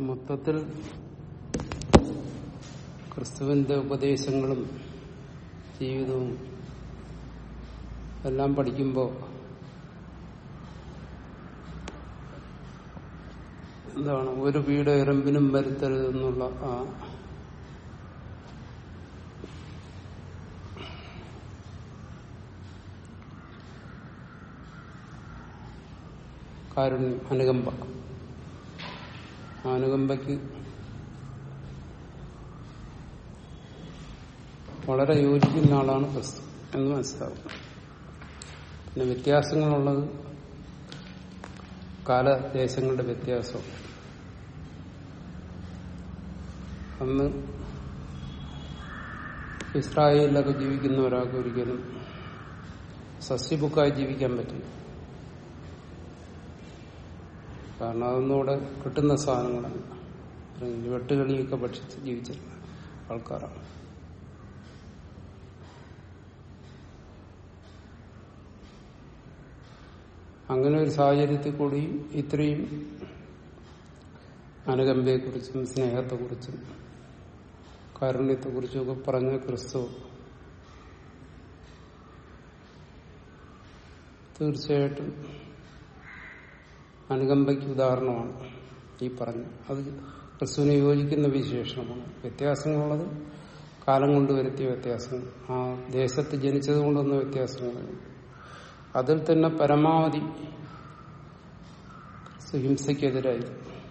മൊത്തത്തിൽ ക്രിസ്തുവിന്റെ ഉപദേശങ്ങളും ജീവിതവും എല്ലാം പഠിക്കുമ്പോൾ എന്താണ് ഒരു വീട് എറുമ്പിനും വരുത്തരുതെന്നുള്ള ആ കാരുണ്യം അനുകമ്പ ആ അനുകമ്പയ്ക്ക് വളരെ യോജിക്കുന്ന ആളാണ് ക്രിസ്തു എന്ന് മനസ്സിലാവും പിന്നെ വ്യത്യാസങ്ങളുള്ളത് കാലദേശങ്ങളുടെ വ്യത്യാസം അന്ന് ഇസ്രായേലിലൊക്കെ ജീവിക്കുന്ന ഒരാൾക്ക് ഒരിക്കലും സസ്യബുക്കായി ജീവിക്കാൻ പറ്റില്ല കാരണം അതൊന്നും ഇവിടെ കിട്ടുന്ന സാധനങ്ങളല്ല വെട്ടുകളിയൊക്കെ ഭക്ഷിച്ച് ജീവിച്ചിരുന്ന ആൾക്കാരാണ് അങ്ങനെ ഒരു സാഹചര്യത്തിൽ കൂടി ഇത്രയും അനുകമ്പയെക്കുറിച്ചും സ്നേഹത്തെക്കുറിച്ചും കാരുണ്യത്തെക്കുറിച്ചും ഒക്കെ പറഞ്ഞ ക്രിസ്തു തീർച്ചയായിട്ടും അനുകമ്പയ്ക്ക് ഉദാഹരണമാണ് ഈ പറഞ്ഞ അത് ക്രിസ്തുവിനെ യോജിക്കുന്ന വിശേഷണമാണ് വ്യത്യാസങ്ങളുള്ളത് കാലം കൊണ്ട് വരുത്തിയ വ്യത്യാസങ്ങൾ ആ ദേശത്ത് ജനിച്ചത് കൊണ്ടൊന്ന വ്യത്യാസങ്ങളുണ്ട് അതിൽ തന്നെ പരമാവധി ഹിംസയ്ക്കെതിരായി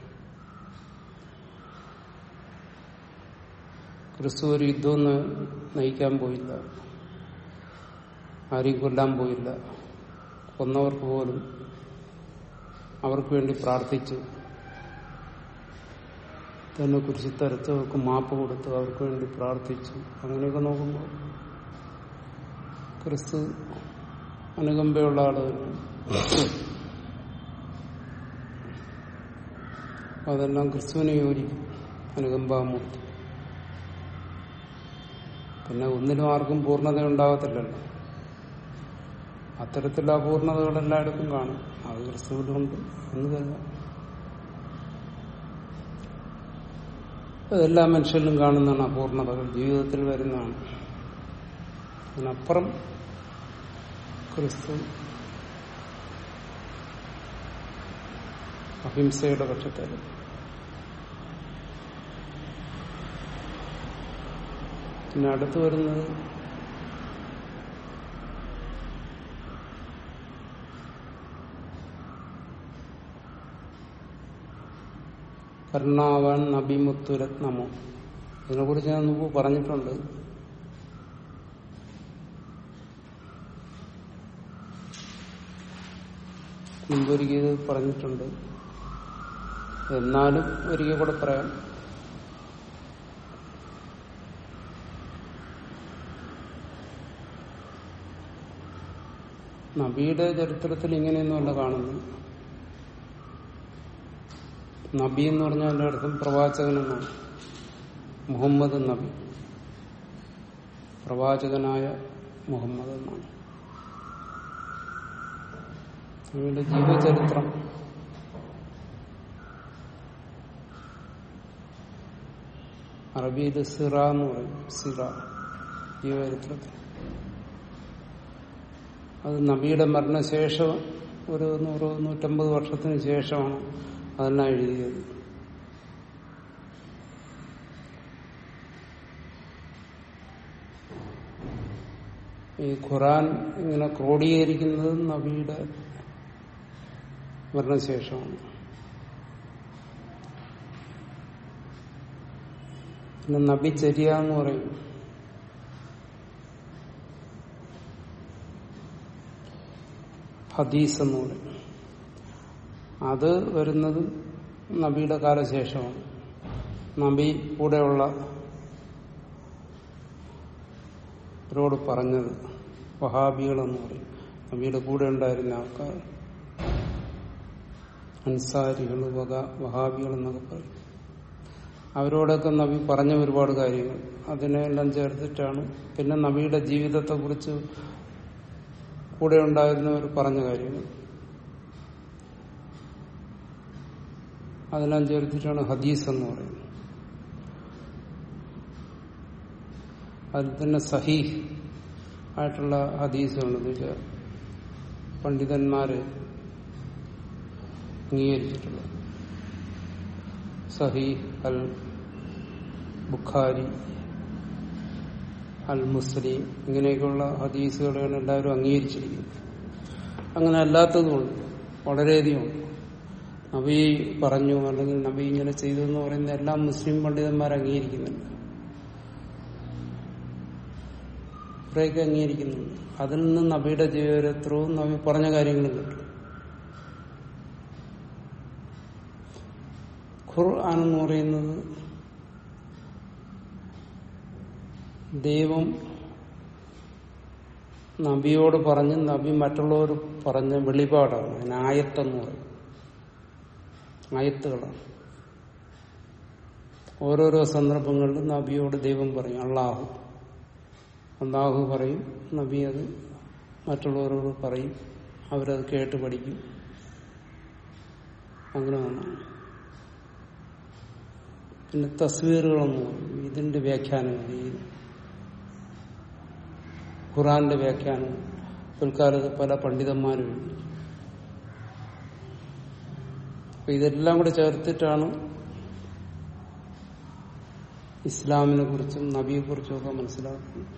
ക്രിസ്തു ഒരു യുദ്ധം നയിക്കാൻ പോയില്ല ആരെയും കൊല്ലാൻ പോയില്ല കൊന്നവർക്ക് പോലും അവർക്ക് വേണ്ടി പ്രാർത്ഥിച്ചു തന്നെ കുറിച്ച് തരച്ചവർക്ക് മാപ്പ് കൊടുത്തു അവർക്ക് വേണ്ടി പ്രാർത്ഥിച്ചു അങ്ങനെയൊക്കെ നോക്കുമ്പോൾ ക്രിസ്തു അനുകമ്പയുള്ള ആള് അതെല്ലാം ക്രിസ്തുവിനെ യോജിക്കും അനുകമ്പാമൂർത്തി പിന്നെ ഒന്നിനും ആർക്കും പൂർണ്ണത ഉണ്ടാകത്തില്ലല്ലോ അത്തരത്തിലുള്ള അപൂർണതകൾ എല്ലായിടത്തും കാണും അത് ക്രിസ്തുവിലുണ്ട് എന്ന് കരുതാം അതെല്ലാ മനുഷ്യരിലും കാണുന്നതാണ് അപൂർണതകൾ ജീവിതത്തിൽ വരുന്നതാണ് അതിനപ്പുറം ക്രിസ്തു അഹിംസയുടെ പക്ഷത്തേക്ക് പിന്നെ അടുത്ത് വരുന്നത് കർണാവൻ നബിമുത്തുരത്നമോ ഇതിനെക്കുറിച്ച് ഞാൻ മുമ്പ് പറഞ്ഞിട്ടുണ്ട് മുമ്പൊരിക്കൽ ഇത് പറഞ്ഞിട്ടുണ്ട് എന്നാലും ഒരിക്കൽ കൂടെ പറയാം നബിയുടെ ചരിത്രത്തിൽ ഇങ്ങനെയൊന്നുമല്ല കാണുന്നു നബി എന്ന് പറഞ്ഞാൽ അതിന്റെ അർത്ഥം പ്രവാചകൻ എന്നാണ് മുഹമ്മദ് നബി പ്രവാചകനായ മുഹമ്മദ് എന്നാണ് അവരുടെ ജീവചരിത്രം അറബിയിൽ സിറ എന്ന് പറയും സിറ ജീവചരിത്രത്തിൽ അത് നബിയുടെ മരണശേഷം ഒരു നൂറ് നൂറ്റമ്പത് വർഷത്തിന് ശേഷമാണ് അതെല്ലാം എഴുതിയത് ഈ ഖുറാൻ ഇങ്ങനെ ക്രോഡീകരിക്കുന്നത് നബിയുടെ മരണശേഷമാണ് പിന്നെ നബിചര്യ എന്ന് പറയും ഹദീസ് എന്ന് പറയും അത് വരുന്നത് നബിയുടെ കാലശേഷമാണ് നബി കൂടെയുള്ള ോട് പറഞ്ഞത് വഹാബികളെന്ന് പറയും നബിയുടെ കൂടെ ഉണ്ടായിരുന്ന ആൾക്കാർ അൻസാരികൾ വക വഹാബികൾ എന്നൊക്കെ പറയും അവരോടൊക്കെ നബി പറഞ്ഞ ഒരുപാട് കാര്യങ്ങൾ അതിനെല്ലാം ചേർത്തിട്ടാണ് പിന്നെ നബിയുടെ ജീവിതത്തെക്കുറിച്ച് കൂടെ ഉണ്ടായിരുന്നവർ പറഞ്ഞ കാര്യങ്ങൾ അതെല്ലാം ചേർത്തിട്ടാണ് ഹദീസ് എന്ന് പറയുന്നത് അതിൽ തന്നെ സഹീഹ് ആയിട്ടുള്ള ഹദീസുകളുണ്ട് വെച്ചാൽ പണ്ഡിതന്മാര് അംഗീകരിച്ചിട്ടുള്ളത് സഹീഹ് അൽ ബുഖാരി അൽ മുസ്ലിം ഇങ്ങനെയൊക്കെയുള്ള ഹദീസുകളാണ് എല്ലാവരും അംഗീകരിച്ചിരിക്കുന്നത് അങ്ങനെ അല്ലാത്തതുകൊണ്ട് വളരെയധികം ഉണ്ട്. നബി പറഞ്ഞു അല്ലെങ്കിൽ നബി ഇങ്ങനെ ചെയ്തു എന്ന് പറയുന്ന എല്ലാം മുസ്ലിം പണ്ഡിതന്മാർ അംഗീകരിക്കുന്നുണ്ട് കുറേയൊക്കെ അംഗീകരിക്കുന്നുണ്ട് അതിൽ നിന്ന് നബിയുടെ ജീവചരിത്രവും നബി പറഞ്ഞ കാര്യങ്ങളും കിട്ടും ഖുർആൻ എന്ന് പറയുന്നത് ദൈവം നബിയോട് പറഞ്ഞ് നബി മറ്റുള്ളവർ പറഞ്ഞ വെളിപാടാണ് അതിന് ആയത്തെന്ന് പറയും ആയത്തുകളാണ് ഓരോരോ സന്ദർഭങ്ങളിലും നബിയോട് ദൈവം പറയും അള്ളാഹു അള്ളാഹു പറയും നബി അത് മറ്റുള്ളവരോട് പറയും അവരത് കേട്ട് പഠിക്കും അങ്ങനെ വന്നാണ് പിന്നെ തസ്വീറുകളെന്ന് പറയും ഇതിന്റെ വ്യാഖ്യാനങ്ങൾ ഈ ഖുറാന്റെ വ്യാഖ്യാനം പിൽക്കാലത്ത് പല പണ്ഡിതന്മാരും എഴുതി അപ്പൊ ഇതെല്ലാം കൂടെ ചേർത്തിട്ടാണ് ഇസ്ലാമിനെ കുറിച്ചും നബിയെ കുറിച്ചും ഒക്കെ മനസ്സിലാക്കുന്നത്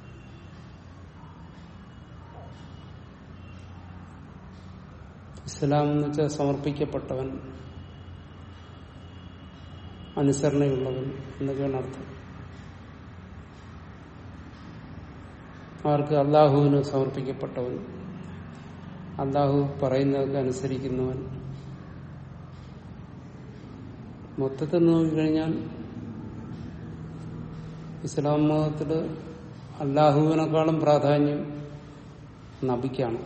ഇസ്ലാം എന്ന് വെച്ചാൽ സമർപ്പിക്കപ്പെട്ടവൻ അനുസരണയുള്ളവൻ എന്നൊക്കെയാണ് അർത്ഥം അവർക്ക് അള്ളാഹുവിന് സമർപ്പിക്കപ്പെട്ടവൻ അള്ളാഹു പറയുന്നതൊക്കെ അനുസരിക്കുന്നവൻ മൊത്തത്തിൽ നോക്കിക്കഴിഞ്ഞാൽ ഇസ്ലാം മതത്തിൽ അള്ളാഹുവിനേക്കാളും പ്രാധാന്യം നബിക്കാണ്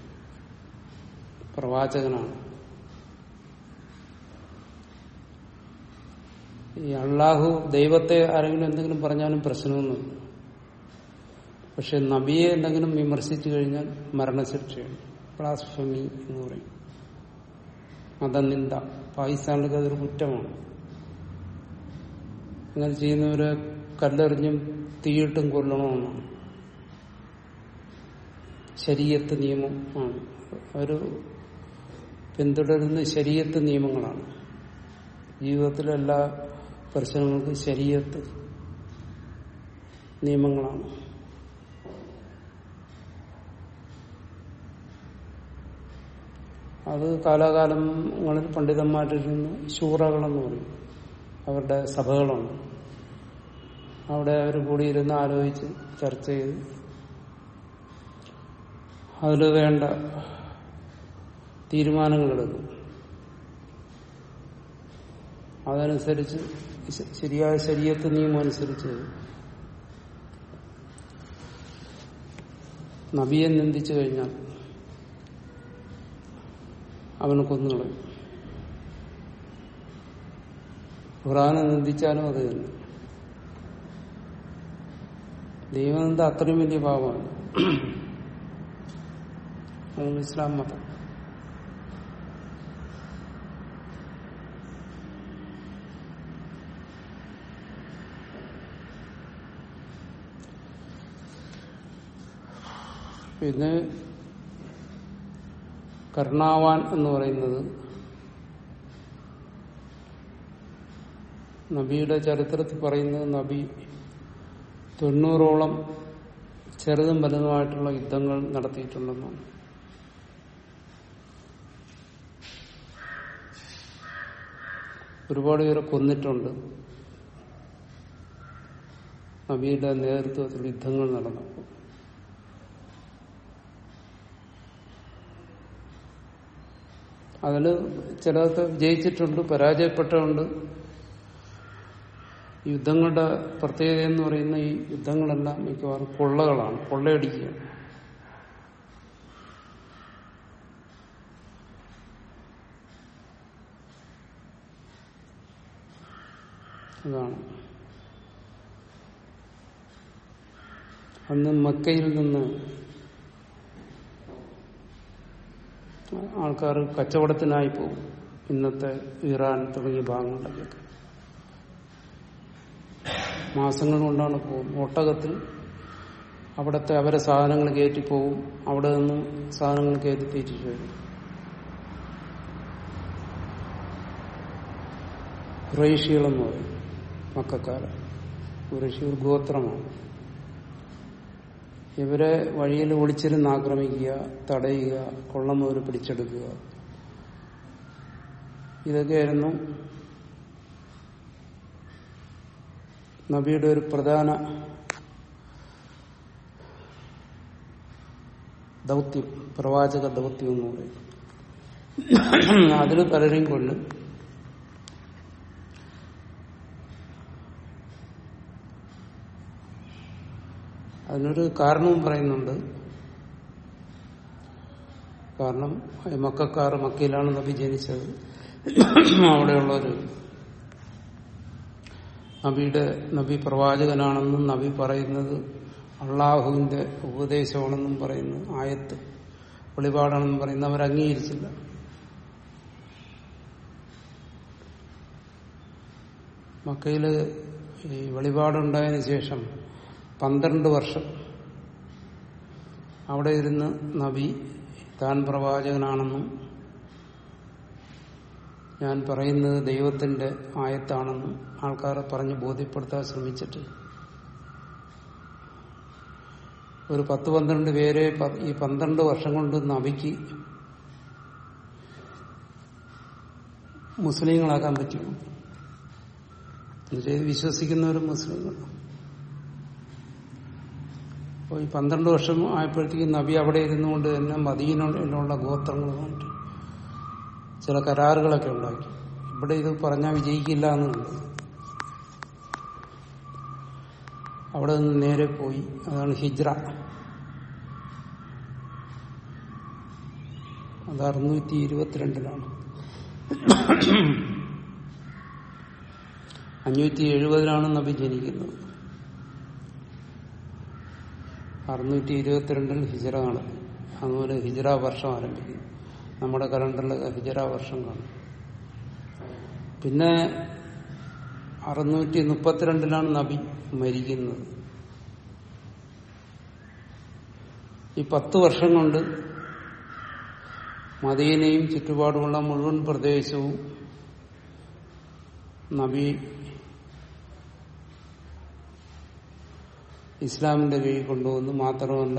പ്രവാചകനാണ് ഈ അള്ളാഹു ദൈവത്തെ ആരെങ്കിലും എന്തെങ്കിലും പറഞ്ഞാലും പ്രശ്നമൊന്നുമില്ല പക്ഷെ നബിയെ എന്തെങ്കിലും വിമർശിച്ചു കഴിഞ്ഞാൽ മരണശിക്ഷയാണ് ബ്ലാസ്ഫമി എന്ന് പറയും മതനിന്ദ പാകിസ്ഥാനിലൊക്കെ അതൊരു കുറ്റമാണ് അങ്ങനെ ചെയ്യുന്നവരെ കല്ലെറിഞ്ഞും തീയിട്ടും കൊല്ലണമെന്നാണ് ശരീരത്ത് നിയമം ആണ് അവർ പിന്തുടരുന്ന ശരീരത്ത് നിയമങ്ങളാണ് ജീവിതത്തിലെ എല്ലാ പ്രശ്നങ്ങൾക്കും ശരീരത്ത് നിയമങ്ങളാണ് അത് കാലാകാലങ്ങളിൽ പണ്ഡിതന്മാരിരുന്ന് ശൂറകളെന്ന് പറയും അവരുടെ സഭകളുണ്ട് അവിടെ അവർ കൂടിയിരുന്ന് ആലോചിച്ച് ചർച്ച ചെയ്ത് അതിൽ വേണ്ട തീരുമാനങ്ങളെടുക്കും അതനുസരിച്ച് ശ- ശരിയായ ശരീരത്ത് നിയമം അനുസരിച്ച് നബിയെ നിന്ദിച്ചു കഴിഞ്ഞാൽ അവനെ കൊന്നുകളയും ഖുറാനെ നിന്ദിച്ചാലും അത് തന്നെ ദൈവനിന്ദ അത്രയും വലിയ പാപമാണ് അതാണ് ഇസ്ലാം മതം പിന്നെ കർണാവാൻ എന്ന് പറയുന്നത് നബിയുടെ ചരിത്രത്തിൽ പറയുന്നത് നബി തൊണ്ണൂറോളം ചെറുതും വലുതുമായിട്ടുള്ള യുദ്ധങ്ങൾ നടത്തിയിട്ടുണ്ടെന്നാണ് ഒരുപാട് പേരെ കൊന്നിട്ടുണ്ട് നബിയുടെ നേതൃത്വത്തിൽ യുദ്ധങ്ങൾ നടന്നപ്പോൾ അതിൽ ചിലതൊക്കെ ജയിച്ചിട്ടുണ്ട് പരാജയപ്പെട്ടുണ്ട് യുദ്ധങ്ങളുടെ പ്രത്യേകത എന്ന് പറയുന്ന ഈ യുദ്ധങ്ങളെല്ലാം മിക്കവാറും കൊള്ളകളാണ് കൊള്ളയടിക്കുക അതാണ് അന്ന് മക്കയിൽ നിന്ന് ആൾക്കാർ കച്ചവടത്തിനായി പോകും ഇന്നത്തെ ഇറാൻ തുടങ്ങിയ ഭാഗങ്ങളിലൊക്കെ മാസങ്ങൾ കൊണ്ടാണ് പോകുന്നത് ഒട്ടകത്തിൽ അവിടുത്തെ അവരെ സാധനങ്ങൾ കയറ്റി പോകും അവിടെ നിന്ന് സാധനങ്ങൾ കയറ്റി തിരിച്ചു വരും ഖുറൈഷികളെന്ന് പറയും മക്കാരെ ഖുറൈഷി ഒരു ഗോത്രമാണ് ഇവരെ വഴിയിൽ ഒളിച്ചിരുന്ന് ആക്രമിക്കുക തടയുക കൊള്ളം മുതൽ പിടിച്ചെടുക്കുക ഇതൊക്കെയായിരുന്നു നബിയുടെ ഒരു പ്രധാന ദൗത്യം പ്രവാചക ദൗത്യം എന്ന് പറയും അതിൽ പലരെയും കൊല്ലും അതിനൊരു കാരണവും പറയുന്നുണ്ട് കാരണം ഈ മക്കാർ മക്കയിലാണ് നബി ജനിച്ചത് അവിടെയുള്ളൊരു നബിയുടെ നബി പ്രവാചകനാണെന്നും നബി പറയുന്നത് അള്ളാഹുവിന്റെ ഉപദേശമാണെന്നും പറയുന്നു ആയത്ത് വെളിപാടാണെന്നും പറയുന്ന അവർ അംഗീകരിച്ചില്ല മക്കയില് ഈ വെളിപാടുണ്ടായതിനു ശേഷം പന്ത്രണ്ട് വർഷം അവിടെ ഇരുന്ന് നബി താൻ പ്രവാചകനാണെന്നും ഞാൻ പറയുന്നത് ദൈവത്തിന്റെ ആയത്താണെന്നും ആൾക്കാരെ പറഞ്ഞ് ബോധ്യപ്പെടുത്താൻ ശ്രമിച്ചിട്ട് ഒരു പത്ത് പന്ത്രണ്ട് പേരെ ഈ പന്ത്രണ്ട് വർഷം കൊണ്ട് നബിക്ക് മുസ്ലിങ്ങളാക്കാൻ പറ്റുമോ എന്നുവെച്ചാൽ വിശ്വസിക്കുന്നവരും മുസ്ലിങ്ങൾ അപ്പോൾ ഈ പന്ത്രണ്ട് വർഷം ആയപ്പോഴത്തേക്കും നബി അവിടെ ഇരുന്നുകൊണ്ട് തന്നെ മദീനുള്ള ഗോത്രങ്ങളുണ്ട് ചില കരാറുകളൊക്കെ ഉണ്ടാക്കി ഇവിടെ ഇത് പറഞ്ഞാൽ വിജയിക്കില്ല എന്നുണ്ട് അവിടെ നിന്ന് നേരെ പോയി അതാണ് ഹിജ്ര അത് അറുന്നൂറ്റി ഇരുപത്തിരണ്ടിലാണ് അഞ്ഞൂറ്റി എഴുപതിലാണ് നബി ജനിക്കുന്നത് അറുന്നൂറ്റി ഇരുപത്തിരണ്ടിൽ ഹിജറ കാണും അതുപോലെ ഹിജറ വർഷം ആരംഭിക്കുന്നു നമ്മുടെ കലണ്ടറിൽ ഹിജറ വർഷം കാണും പിന്നെ അറുന്നൂറ്റി മുപ്പത്തിരണ്ടിലാണ് നബി മരിക്കുന്നത് ഈ പത്ത് വർഷം കൊണ്ട് മദീനയും ചുറ്റുപാടുമുള്ള മുഴുവൻ പ്രദേശവും നബി ഇസ്ലാമിന്റെ കീഴിൽ കൊണ്ടുവന്നു മാത്രമല്ല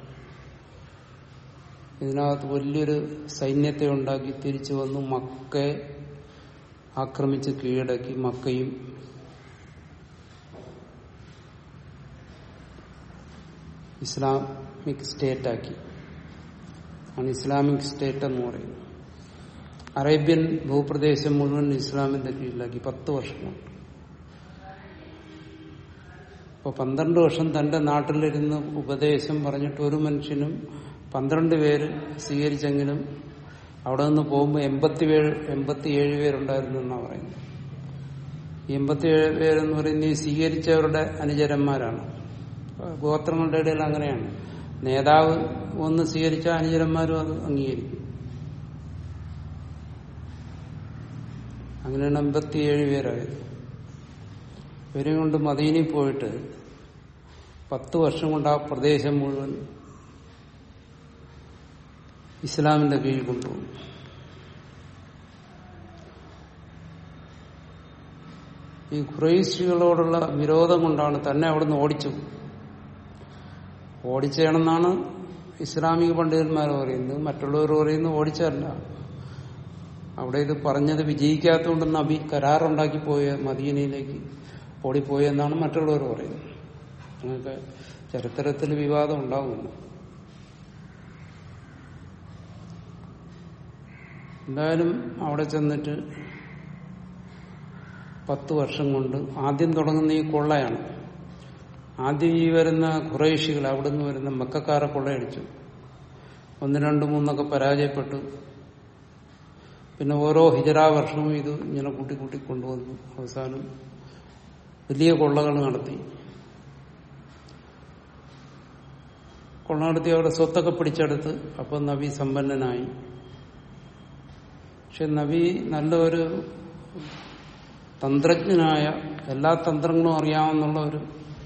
ഇതിനകത്ത് വലിയൊരു സൈന്യത്തെ ഉണ്ടാക്കി തിരിച്ചു വന്നു മക്കയെ ആക്രമിച്ച് കീഴടക്കി മക്കയും ഇസ്ലാമിക് സ്റ്റേറ്റാക്കി ആണ് ഇസ്ലാമിക് സ്റ്റേറ്റ് എന്ന് പറയുന്നത് അറേബ്യൻ ഭൂപ്രദേശം മുഴുവൻ ഇസ്ലാമിന്റെ കീഴിലാക്കി പത്ത് വർഷം കൊണ്ട് അപ്പൊ പന്ത്രണ്ട് വർഷം തന്റെ നാട്ടിലിരുന്ന് ഉപദേശം പറഞ്ഞിട്ട് ഒരു മനുഷ്യനും പന്ത്രണ്ട് പേര് സ്വീകരിച്ചെങ്കിലും അവിടെ നിന്ന് പോകുമ്പോൾ എൺപത്തിയേഴ് എൺപത്തിയേഴ് പേരുണ്ടായിരുന്നു എന്നാ പറയുന്നത് ഈ എൺപത്തിയേഴ് പേരെന്ന് പറയുന്നത് ഈ സ്വീകരിച്ചവരുടെ അനുചരന്മാരാണ് ഗോത്രങ്ങളുടെ ഇടയിൽ അങ്ങനെയാണ് നേതാവ് ഒന്ന് സ്വീകരിച്ച അനുചരന്മാരും അത് അംഗീകരിക്കും അങ്ങനെയാണ് എൺപത്തിയേഴ് പേരായത് ഇവരെയും കൊണ്ട് മദീനയിൽ പോയിട്ട് പത്ത് വർഷം കൊണ്ട് ആ പ്രദേശം മുഴുവൻ ഇസ്ലാമിന്റെ കീഴിൽ കൊണ്ടുപോകും ഈ ഖുറൈശികളോടുള്ള വിരോധം കൊണ്ടാണ് തന്നെ അവിടുന്ന് ഓടിച്ചു ഓടിച്ചതാണെന്നാണ് ഇസ്ലാമിക പണ്ഡിതന്മാർ പറയുന്നത് മറ്റുള്ളവർ പറയുന്നത് ഓടിച്ചതല്ല അവിടെ ഇത് പറഞ്ഞത് വിജയിക്കാത്തതുകൊണ്ട് നബി കരാറുണ്ടാക്കി പോയ മദീനയിലേക്ക് ഓടിപ്പോയെന്നാണ് മറ്റുള്ളവർ പറയുന്നത് അങ്ങനത്തെ ചരിത്രത്തിൽ വിവാദം ഉണ്ടാകുന്നു എന്തായാലും അവിടെ ചെന്നിട്ട് പത്ത് വർഷം കൊണ്ട് ആദ്യം തുടങ്ങുന്ന ഈ കൊള്ളയാണ് ആദ്യം ഈ വരുന്ന ഖുറൈഷികൾ അവിടുന്ന് വരുന്ന മക്കാരെ കൊള്ളയടിച്ചു ഒന്ന് രണ്ട് മൂന്നൊക്കെ പരാജയപ്പെട്ടു പിന്നെ ഓരോ ഹിജറാ വർഷവും ഇത് ഇങ്ങനെ കൂട്ടി കൂട്ടി കൊണ്ടുവന്നു അവസാനം വലിയ കൊള്ളകൾ നടത്തി കൊള്ള നടത്തി അവിടെ സ്വത്തൊക്കെ പിടിച്ചെടുത്ത് അപ്പം നബി സമ്പന്നനായി പക്ഷെ നബി നല്ലൊരു തന്ത്രജ്ഞനായ എല്ലാ തന്ത്രങ്ങളും അറിയാമെന്നുള്ള ഒരു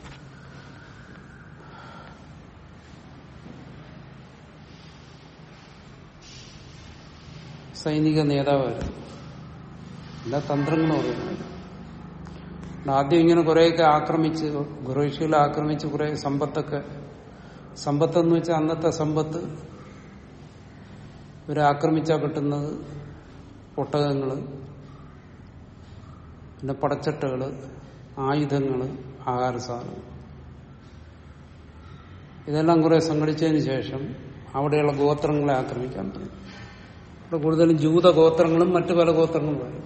സൈനിക നേതാവായിരുന്നു എല്ലാ തന്ത്രങ്ങളും അറിയുന്നത് ആദ്യം ഇങ്ങനെ കുറെയൊക്കെ ആക്രമിച്ച് ഖുറൈഷികളെ ആക്രമിച്ച് കുറെ സമ്പത്തൊക്കെ സമ്പത്തെന്ന് വെച്ചാൽ അന്നത്തെ സമ്പത്ത് ഇവരെ ആക്രമിച്ചാൽ കിട്ടുന്നത് ഒട്ടകങ്ങള് പിന്നെ പടച്ചട്ടകള് ആയുധങ്ങള് ആഹാര സാധനങ്ങൾ ഇതെല്ലാം കുറെ സംഘടിച്ചതിന് ശേഷം അവിടെയുള്ള ഗോത്രങ്ങളെ ആക്രമിക്കാൻ തുടങ്ങി ഇവിടെ കൂടുതലും ജൂത ഗോത്രങ്ങളും മറ്റു പല ഗോത്രങ്ങളും വരും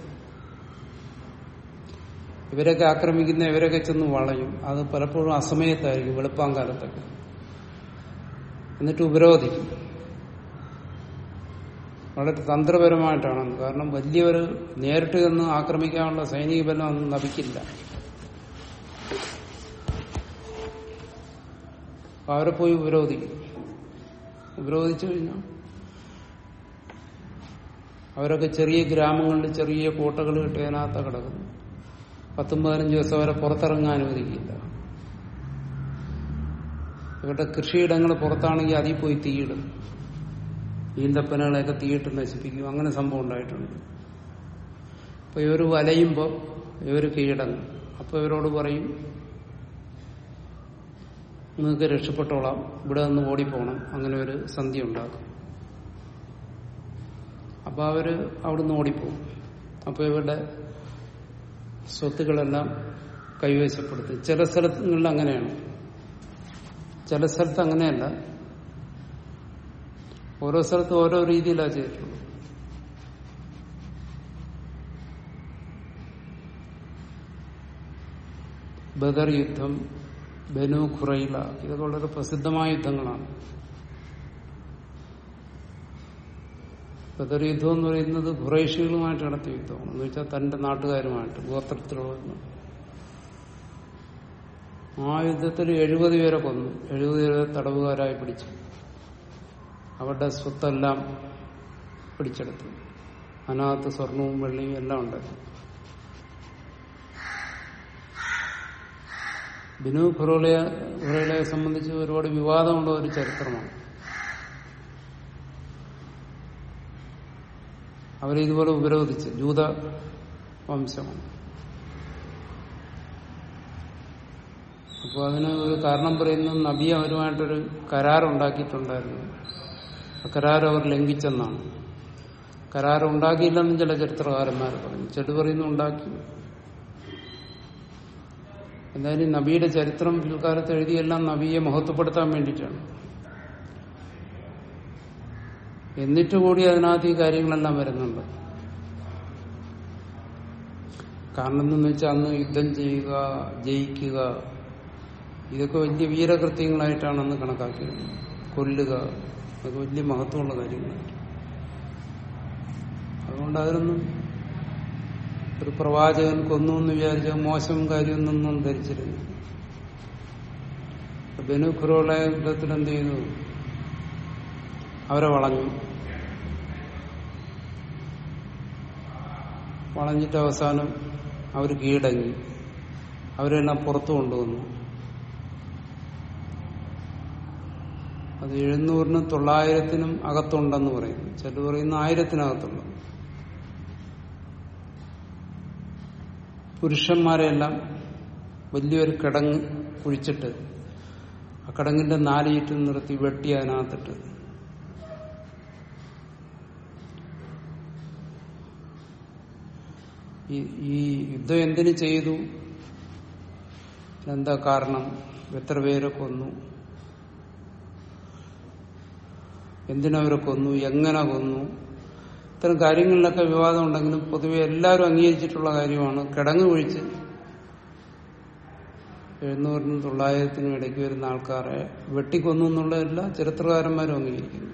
ഇവരൊക്കെ ആക്രമിക്കുന്ന ഇവരൊക്കെ ചെന്ന് വളയും അത് പലപ്പോഴും അസമയത്തായിരിക്കും വെളുപ്പാങ്കാലത്തൊക്കെ എന്നിട്ട് ഉപരോധിക്കും വളരെ തന്ത്രപരമായിട്ടാണ് കാരണം വലിയൊരു നേരിട്ട് ചെന്ന് ആക്രമിക്കാനുള്ള സൈനിക ബലം ഒന്നും ലഭിക്കില്ല അപ്പൊ അവരെ പോയി ഉപരോധിക്കും ഉപരോധിച്ചു കഴിഞ്ഞാൽ അവരൊക്കെ ചെറിയ ഗ്രാമങ്ങളിൽ ചെറിയ കോട്ടകൾ കിട്ടിയതിനകത്ത് കിടക്കുന്നു പത്തും പതിനഞ്ച് ദിവസം വരെ പുറത്തിറങ്ങാൻ അനുവദിക്കില്ല ഇവരുടെ കൃഷിയിടങ്ങൾ പുറത്താണെങ്കിൽ അതിൽ പോയി തീയിടും ഈന്തപ്പനകളെയൊക്കെ തീയിട്ട് നശിപ്പിക്കും അങ്ങനെ സംഭവം ഉണ്ടായിട്ടുണ്ട് അപ്പൊ ഇവർ വലയുമ്പോൾ ഇവർ കീഴടങ്ങും അപ്പൊ ഇവരോട് പറയും നിങ്ങൾക്ക് രക്ഷപ്പെട്ടോളാം ഇവിടെ നിന്ന് ഓടിപ്പോണം അങ്ങനെ ഒരു സന്ധ്യ ഉണ്ടാക്കും അപ്പൊ അവര് അവിടുന്ന് ഓടിപ്പോകും അപ്പൊ ഇവരുടെ സ്വത്തുക്കളെല്ലാം കൈവശപ്പെടുത്തും ചില സ്ഥലങ്ങളിൽ അങ്ങനെയാണ് ചില സ്ഥലത്ത് അങ്ങനെയല്ല ഓരോ സ്ഥലത്തും ഓരോ രീതിയിലാണ് ചെയ്തിട്ടുള്ളത് ബദർ യുദ്ധം ബനു ഖുറൈല ഇതൊക്കെ വളരെ പ്രസിദ്ധമായ യുദ്ധങ്ങളാണ് ബദർ യുദ്ധം എന്ന് പറയുന്നത് ഖുറൈഷികളുമായിട്ട് നടത്തിയ യുദ്ധമാണ് എന്ന് വെച്ചാൽ തന്റെ നാട്ടുകാരുമായിട്ട് ഗോത്രത്തിലുള്ള ആ യുദ്ധത്തിൽ എഴുപത് പേരെ കൊന്നു എഴുപത് പേരെ തടവുകാരായി പിടിച്ചു അവരുടെ സ്വത്തെല്ലാം പിടിച്ചെടുത്തു അതിനകത്ത് സ്വർണവും വെള്ളിയും എല്ലാം ഉണ്ടായിരുന്നു ബിനു ഖുറോളയെ ഖുറോളയെ സംബന്ധിച്ച് ഒരുപാട് വിവാദമുള്ള ഒരു ചരിത്രമാണ് അവരെ ഇതുപോലെ ഉപരോധിച്ച് ജൂത വംശമാണ് അപ്പോൾ അതിന് ഒരു കാരണം പറയുന്നത് നബി അവരുമായിട്ടൊരു കരാറുണ്ടാക്കിയിട്ടുണ്ടായിരുന്നു ആ കരാർ അവർ ലംഘിച്ചെന്നാണ് കരാർ ഉണ്ടാക്കിയില്ലെന്നും ചില ചരിത്രകാരന്മാർ പറഞ്ഞു ചെടു പറയുന്നു ഉണ്ടാക്കി എന്തായാലും നബിയുടെ ചരിത്രം പിൽക്കാലത്ത് എഴുതിയെല്ലാം നബിയെ മഹത്വപ്പെടുത്താൻ വേണ്ടിയിട്ടാണ് എന്നിട്ട് കൂടി അതിനകത്ത് ഈ കാര്യങ്ങളെല്ലാം വരുന്നുണ്ട് കാരണം എന്തെന്ന് വെച്ചാൽ അന്ന് യുദ്ധം ചെയ്യുക ജയിക്കുക ഇതൊക്കെ വലിയ വീരകൃത്യങ്ങളായിട്ടാണ് അന്ന് കണക്കാക്കിയത് കൊല്ലുക അതൊക്കെ വലിയ മഹത്വമുള്ള കാര്യങ്ങളാണ് അതുകൊണ്ട് അതിനൊന്നും ഒരു പ്രവാചകൻ കൊന്നു എന്ന് വിചാരിച്ച മോശം കാര്യമൊന്നും ധരിച്ചിരുന്നു ബനു ഖുറോള യുദ്ധത്തിൽ എന്ത് ചെയ്തു അവരെ വളഞ്ഞു വളഞ്ഞിട്ട് അവസാനം അവർ കീഴടങ്ങി അവരെല്ലാം പുറത്തു കൊണ്ടുവന്നു അത് എഴുന്നൂറിനും തൊള്ളായിരത്തിനും അകത്തുണ്ടെന്ന് പറയുന്നു ചില പറയുന്നു ആയിരത്തിനകത്തുണ്ട് പുരുഷന്മാരെല്ലാം വലിയൊരു കിടങ്ങ് കുഴിച്ചിട്ട് ആ കിടങ്ങിന്റെ നാല് ചുറ്റും നിർത്തി വെട്ടി അതിനകത്തിട്ട് ഈ യുദ്ധം എന്തിനു ചെയ്തു എന്താ കാരണം എത്ര പേരെ കൊന്നു എന്തിനവരെ കൊന്നു എങ്ങനെ കൊന്നു ഇത്തരം കാര്യങ്ങളിലൊക്കെ വിവാദം ഉണ്ടെങ്കിലും പൊതുവെ എല്ലാവരും അംഗീകരിച്ചിട്ടുള്ള കാര്യമാണ് കിടങ്ങ് ഒഴിച്ച് എഴുന്നൂറിനും തൊള്ളായിരത്തിനും ഇടയ്ക്ക് വരുന്ന ആൾക്കാരെ വെട്ടിക്കൊന്നു എന്നുള്ള എല്ലാ ചരിത്രകാരന്മാരും അംഗീകരിക്കുന്നു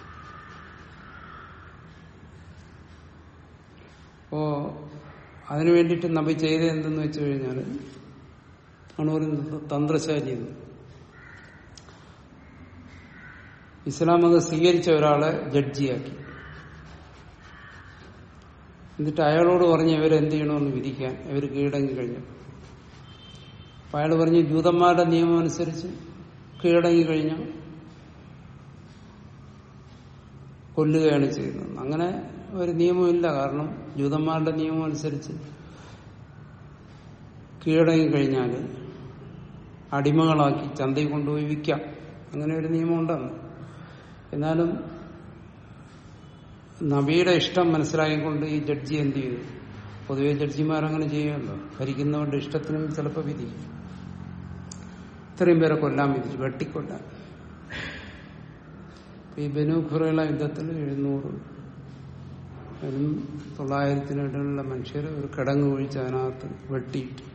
അപ്പോ അതിനു വേണ്ടിയിട്ട് നബി ചെയ്തത് എന്തെന്ന് വെച്ചു കഴിഞ്ഞാൽ ആണ് പറയുന്നത് തന്ത്രശാലി എന്ന് ഇസ്ലാം മതം സ്വീകരിച്ച ഒരാളെ ജഡ്ജിയാക്കി എന്നിട്ട് അയാളോട് പറഞ്ഞ് ഇവരെന്ത് ചെയ്യണമെന്ന് വിധിക്കാൻ ഇവർ കീഴടങ്ങി കഴിഞ്ഞു അപ്പൊ അയാൾ പറഞ്ഞു ജൂതന്മാരുടെ നിയമം അനുസരിച്ച് കീഴടങ്ങി കഴിഞ്ഞാൽ കൊല്ലുകയാണ് ചെയ്യുന്നത് അങ്ങനെ ഒരു നിയമമില്ല കാരണം ജൂതന്മാരുടെ നിയമം അനുസരിച്ച് കീഴടങ്ങി കഴിഞ്ഞാൽ അടിമകളാക്കി ചന്തയിൽ കൊണ്ടുപോയി വിൽക്കാം അങ്ങനെ ഒരു നിയമം ഉണ്ടെന്ന് എന്നാലും നബിയുടെ ഇഷ്ടം മനസ്സിലാക്കിക്കൊണ്ട് ഈ ജഡ്ജി എന്ത് ചെയ്തു പൊതുവെ ജഡ്ജിമാരങ്ങനെ ചെയ്യുമല്ലോ ഭരിക്കുന്നവരുടെ ഇഷ്ടത്തിനും ചിലപ്പോൾ വിധിക്കും ഇത്രയും പേരെ കൊല്ലാൻ വിധിച്ചു വെട്ടിക്കൊല്ലാൻ ഈ ബനു ഖുറൈള യുദ്ധത്തിൽ എഴുന്നൂറ് അതിനും തൊള്ളായിരത്തിനിടയിലുള്ള മനുഷ്യർ ഒരു കിടങ്ങ് ഒഴിച്ച് അതിനകത്ത് വെട്ടിയിട്ടു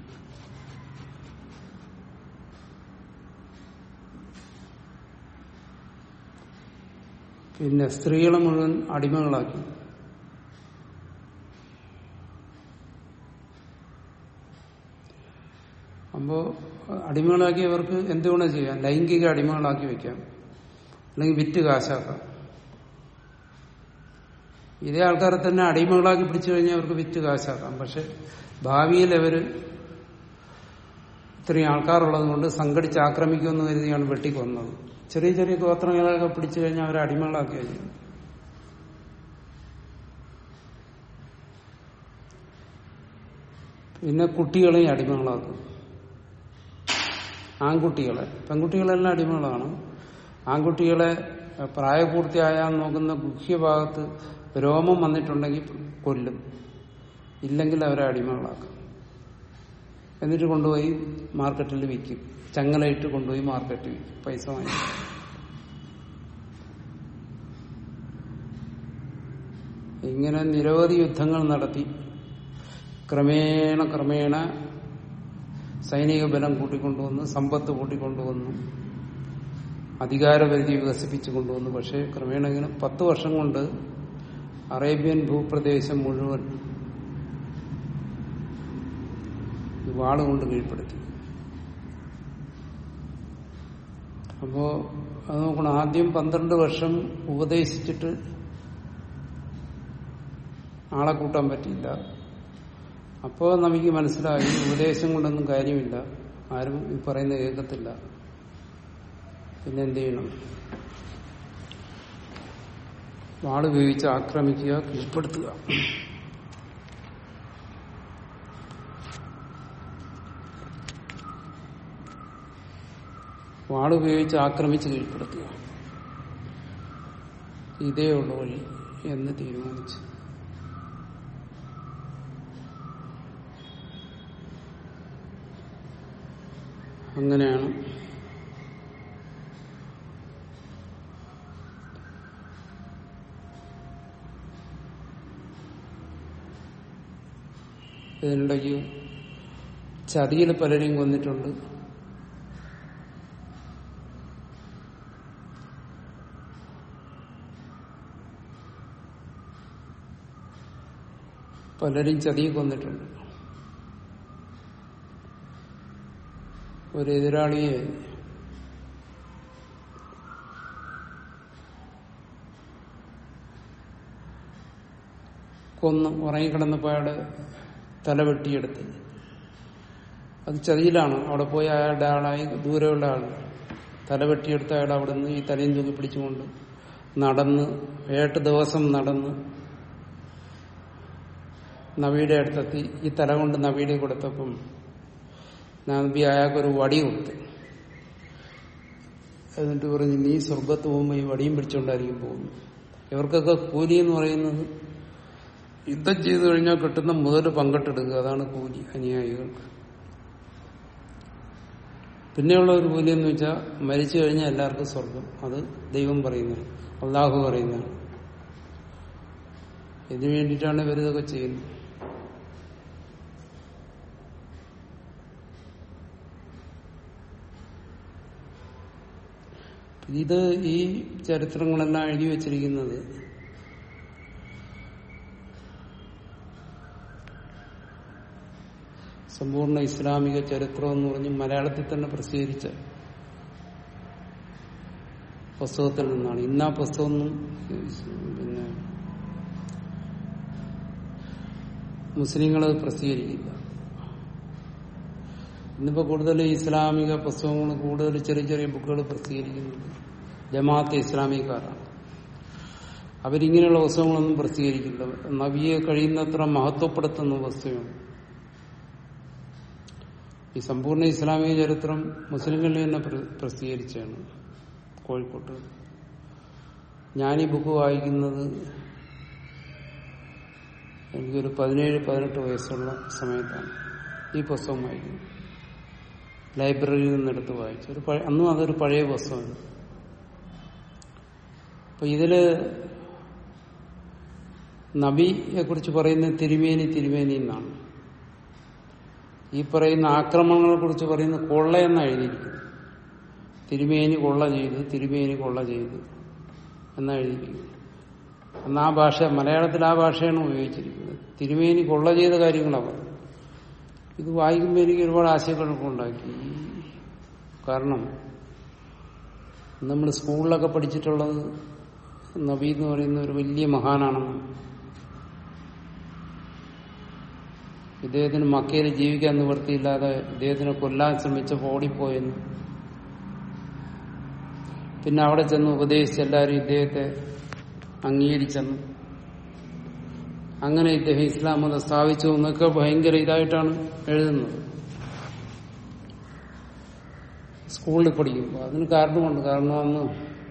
പിന്നെ സ്ത്രീകളെ മുഴുവൻ അടിമകളാക്കി അപ്പോ അടിമകളാക്കി അവർക്ക് എന്തുവേണ ചെയ്യാം ലൈംഗിക അടിമകളാക്കി വെക്കാം അല്ലെങ്കിൽ വിറ്റ് കാശാക്കാം ഇതേ ആൾക്കാരെ തന്നെ അടിമകളാക്കി പിടിച്ചു കഴിഞ്ഞാൽ അവർക്ക് വിറ്റ് കാശാക്കാം പക്ഷെ ഭാവിയിൽ അവര് ഇത്രയും ആൾക്കാരുള്ളത് കൊണ്ട് സംഘടിച്ച് ആക്രമിക്കുമെന്ന് കരുതിയാണ് വെട്ടിക്കൊന്നത് ചെറിയ ചെറിയ ഗോത്രങ്ങളൊക്കെ പിടിച്ചു കഴിഞ്ഞാൽ അവരെ അടിമകളാക്കിയ ചെയ്യും പിന്നെ കുട്ടികളെയും അടിമകളാക്കും ആൺകുട്ടികളെ പെൺകുട്ടികളെല്ലാം അടിമകളാണ് ആൺകുട്ടികളെ പ്രായപൂർത്തിയായാൽ നോക്കുന്ന ഗുഹ്യഭാഗത്ത് രോമം വന്നിട്ടുണ്ടെങ്കിൽ കൊല്ലും ഇല്ലെങ്കിൽ അവരെ അടിമകളാക്കും എന്നിട്ട് കൊണ്ടുപോയി മാർക്കറ്റിൽ വിൽക്കും ചങ്ങലയിട്ട് കൊണ്ടുപോയി മാർക്കറ്റിൽ വിൽക്കും പൈസ വാങ്ങി ഇങ്ങനെ നിരവധി യുദ്ധങ്ങൾ നടത്തി ക്രമേണ ക്രമേണ സൈനിക ബലം കൂട്ടിക്കൊണ്ടുവന്നു സമ്പത്ത് കൂട്ടിക്കൊണ്ടുവന്നു അധികാരപരിധി വികസിപ്പിച്ചു കൊണ്ടുവന്നു പക്ഷേ ക്രമേണ ഇങ്ങനെ പത്ത് വർഷം കൊണ്ട് അറേബ്യൻ ഭൂപ്രദേശം മുഴുവൻ വാളുകൊണ്ട് കീഴ്പ്പെടുത്തി അപ്പോ അത് നോക്കണം ആദ്യം പന്ത്രണ്ട് വർഷം ഉപദേശിച്ചിട്ട് ആളെ കൂട്ടാൻ പറ്റിയില്ല അപ്പോ നമുക്ക് മനസ്സിലായി ഉപദേശം കൊണ്ടൊന്നും കാര്യമില്ല ആരും ഈ പറയുന്നത് കേൾക്കത്തില്ല പിന്നെ എന്ത് ചെയ്യണം വാള് ഉപയോഗിച്ച് ആക്രമിക്കുക കീഴ്പ്പെടുത്തുക വാളുപയോഗിച്ച് ആക്രമിച്ച് കീഴ്പ്പെടുത്തുക ഇതേ ഉള്ളു വഴി എന്ന് തീരുമാനിച്ചു അങ്ങനെയാണ് ഇതിനിടയ്ക്ക് ചതിയിൽ പലരെയും കൊന്നിട്ടുണ്ട് പലരും ചതിയെ കൊന്നിട്ടുണ്ട് ഒരു എതിരാളിയെ കൊന്ന് ഉറങ്ങിക്കിടന്നപ്പോൾ അയാളുടെ തല വെട്ടിയെടുത്ത് അത് ചതിയിലാണ് അവിടെ പോയി അയാളുടെ ആളായി ദൂരെയുള്ള ആൾ തല വെട്ടിയെടുത്ത് അയാൾ അവിടെ നിന്ന് ഈ തലയും തൂക്കി പിടിച്ചുകൊണ്ട് നടന്ന് ഏട്ട് ദിവസം നടന്ന് നബിയുടെ അടുത്തെത്തി ഈ തല കൊണ്ട് നബിയുടെ കൊടുത്തപ്പം നബി അയാൾക്കൊരു വടി കൊടുത്തു എന്നിട്ട് പറഞ്ഞു നീ സ്വർഗത്ത് പോകുമ്പോൾ ഈ വടിയും പിടിച്ചുകൊണ്ടായിരിക്കും പോകുന്നു ഇവർക്കൊക്കെ കൂലി എന്ന് പറയുന്നത് യുദ്ധം ചെയ്തു കഴിഞ്ഞാൽ കിട്ടുന്ന മുതൽ പങ്കിട്ടെടുക്കുക അതാണ് കൂലി അനുയായികൾക്ക് പിന്നെയുള്ള ഒരു കൂലി എന്ന് വെച്ചാൽ മരിച്ചു കഴിഞ്ഞാൽ എല്ലാവർക്കും സ്വർഗം അത് ദൈവം പറയുന്നത് അള്ളാഹു പറയുന്നതാണ് ഇതിനു വേണ്ടിയിട്ടാണ് ഇവരിതൊക്കെ ചെയ്യുന്നത് ഇത് ഈ ചരിത്രങ്ങളെല്ലാം എഴുതി വച്ചിരിക്കുന്നത് സമ്പൂർണ്ണ ഇസ്ലാമിക ചരിത്രം എന്ന് പറഞ്ഞ് മലയാളത്തിൽ തന്നെ പ്രസിദ്ധീകരിച്ച പുസ്തകത്തിൽ നിന്നാണ് ഇന്ന് ആ പുസ്തകമൊന്നും പിന്നെ മുസ്ലിങ്ങൾ അത് പ്രസിദ്ധീകരിക്കില്ല ഇന്നിപ്പോ കൂടുതൽ ഇസ്ലാമിക പുസ്തകങ്ങൾ കൂടുതൽ ചെറിയ ചെറിയ ബുക്കുകൾ പ്രസിദ്ധീകരിക്കുന്നുണ്ട് ജമാഅത്തെ ഇസ്ലാമിക്കാരാണ് അവരിങ്ങനെയുള്ള പുസ്തകങ്ങളൊന്നും പ്രസിദ്ധീകരിക്കില്ല നബിയെ കഴിയുന്നത്ര മഹത്വപ്പെടുത്തുന്ന പുസ്തകമാണ് ഈ സമ്പൂർണ്ണ ഇസ്ലാമിക ചരിത്രം മുസ്ലിങ്ങളിൽ തന്നെ പ്ര- പ്രസിദ്ധീകരിച്ചാണ് കോഴിക്കോട്ട് ഞാനീ ബുക്ക് വായിക്കുന്നത് എനിക്കൊരു പതിനേഴ് പതിനെട്ട് വയസ്സുള്ള സമയത്താണ് ഈ പുസ്തകം വായിക്കുന്നത് ലൈബ്രറിയിൽ നിന്നെടുത്ത് വായിച്ചു ഒരു പഴ- അന്നും അതൊരു പഴയ പുസ്തകമാണ് അപ്പൊ ഇതില് നബിയെ കുറിച്ച് പറയുന്നത് തിരുമേനി തിരുമേനി എന്നാണ് ഈ പറയുന്ന ആക്രമണങ്ങളെ കുറിച്ച് പറയുന്ന കൊള്ള എന്നാണ് എഴുതിയിരിക്കുന്നത് തിരുമേനി കൊള്ള ചെയ്തു തിരുമേനി കൊള്ള ചെയ്തു എന്നാണ് എഴുതിയിരിക്കുന്നത് അന്ന് ആ ഭാഷ മലയാളത്തിൽ ആ ഭാഷയാണ് ഉപയോഗിച്ചിരിക്കുന്നത് തിരുമേനി കൊള്ള ചെയ്ത കാര്യങ്ങളാണ് പറഞ്ഞത് ഇത് വായിക്കുമ്പോൾ എനിക്ക് ഒരുപാട് ആശയക്കുഴപ്പം ഉണ്ടാക്കി കാരണം നമ്മൾ സ്കൂളിലൊക്കെ പഠിച്ചിട്ടുള്ളത് നബി എന്ന് പറയുന്ന ഒരു വലിയ മഹാനാണെന്നും ഇദ്ദേഹത്തിന് മക്കയിൽ ജീവിക്കാൻ നിവൃത്തിയില്ലാതെ ഇദ്ദേഹത്തിനെ കൊല്ലാൻ ശ്രമിച്ചപ്പോൾ ഓടിപ്പോയെന്ന് പിന്നെ അവിടെ ചെന്ന് ഉപദേശിച്ച് എല്ലാവരും ഇദ്ദേഹത്തെ അംഗീകരിച്ചെന്ന് അങ്ങനെ ഇദ്ദേഹം ഇസ്ലാം മതം സ്ഥാപിച്ചു എന്നൊക്കെ ഭയങ്കര ഇതായിട്ടാണ് എഴുതുന്നത് സ്കൂളിൽ പഠിക്കുമ്പോൾ അതിന് കാരണമുണ്ട് കാരണം അന്ന്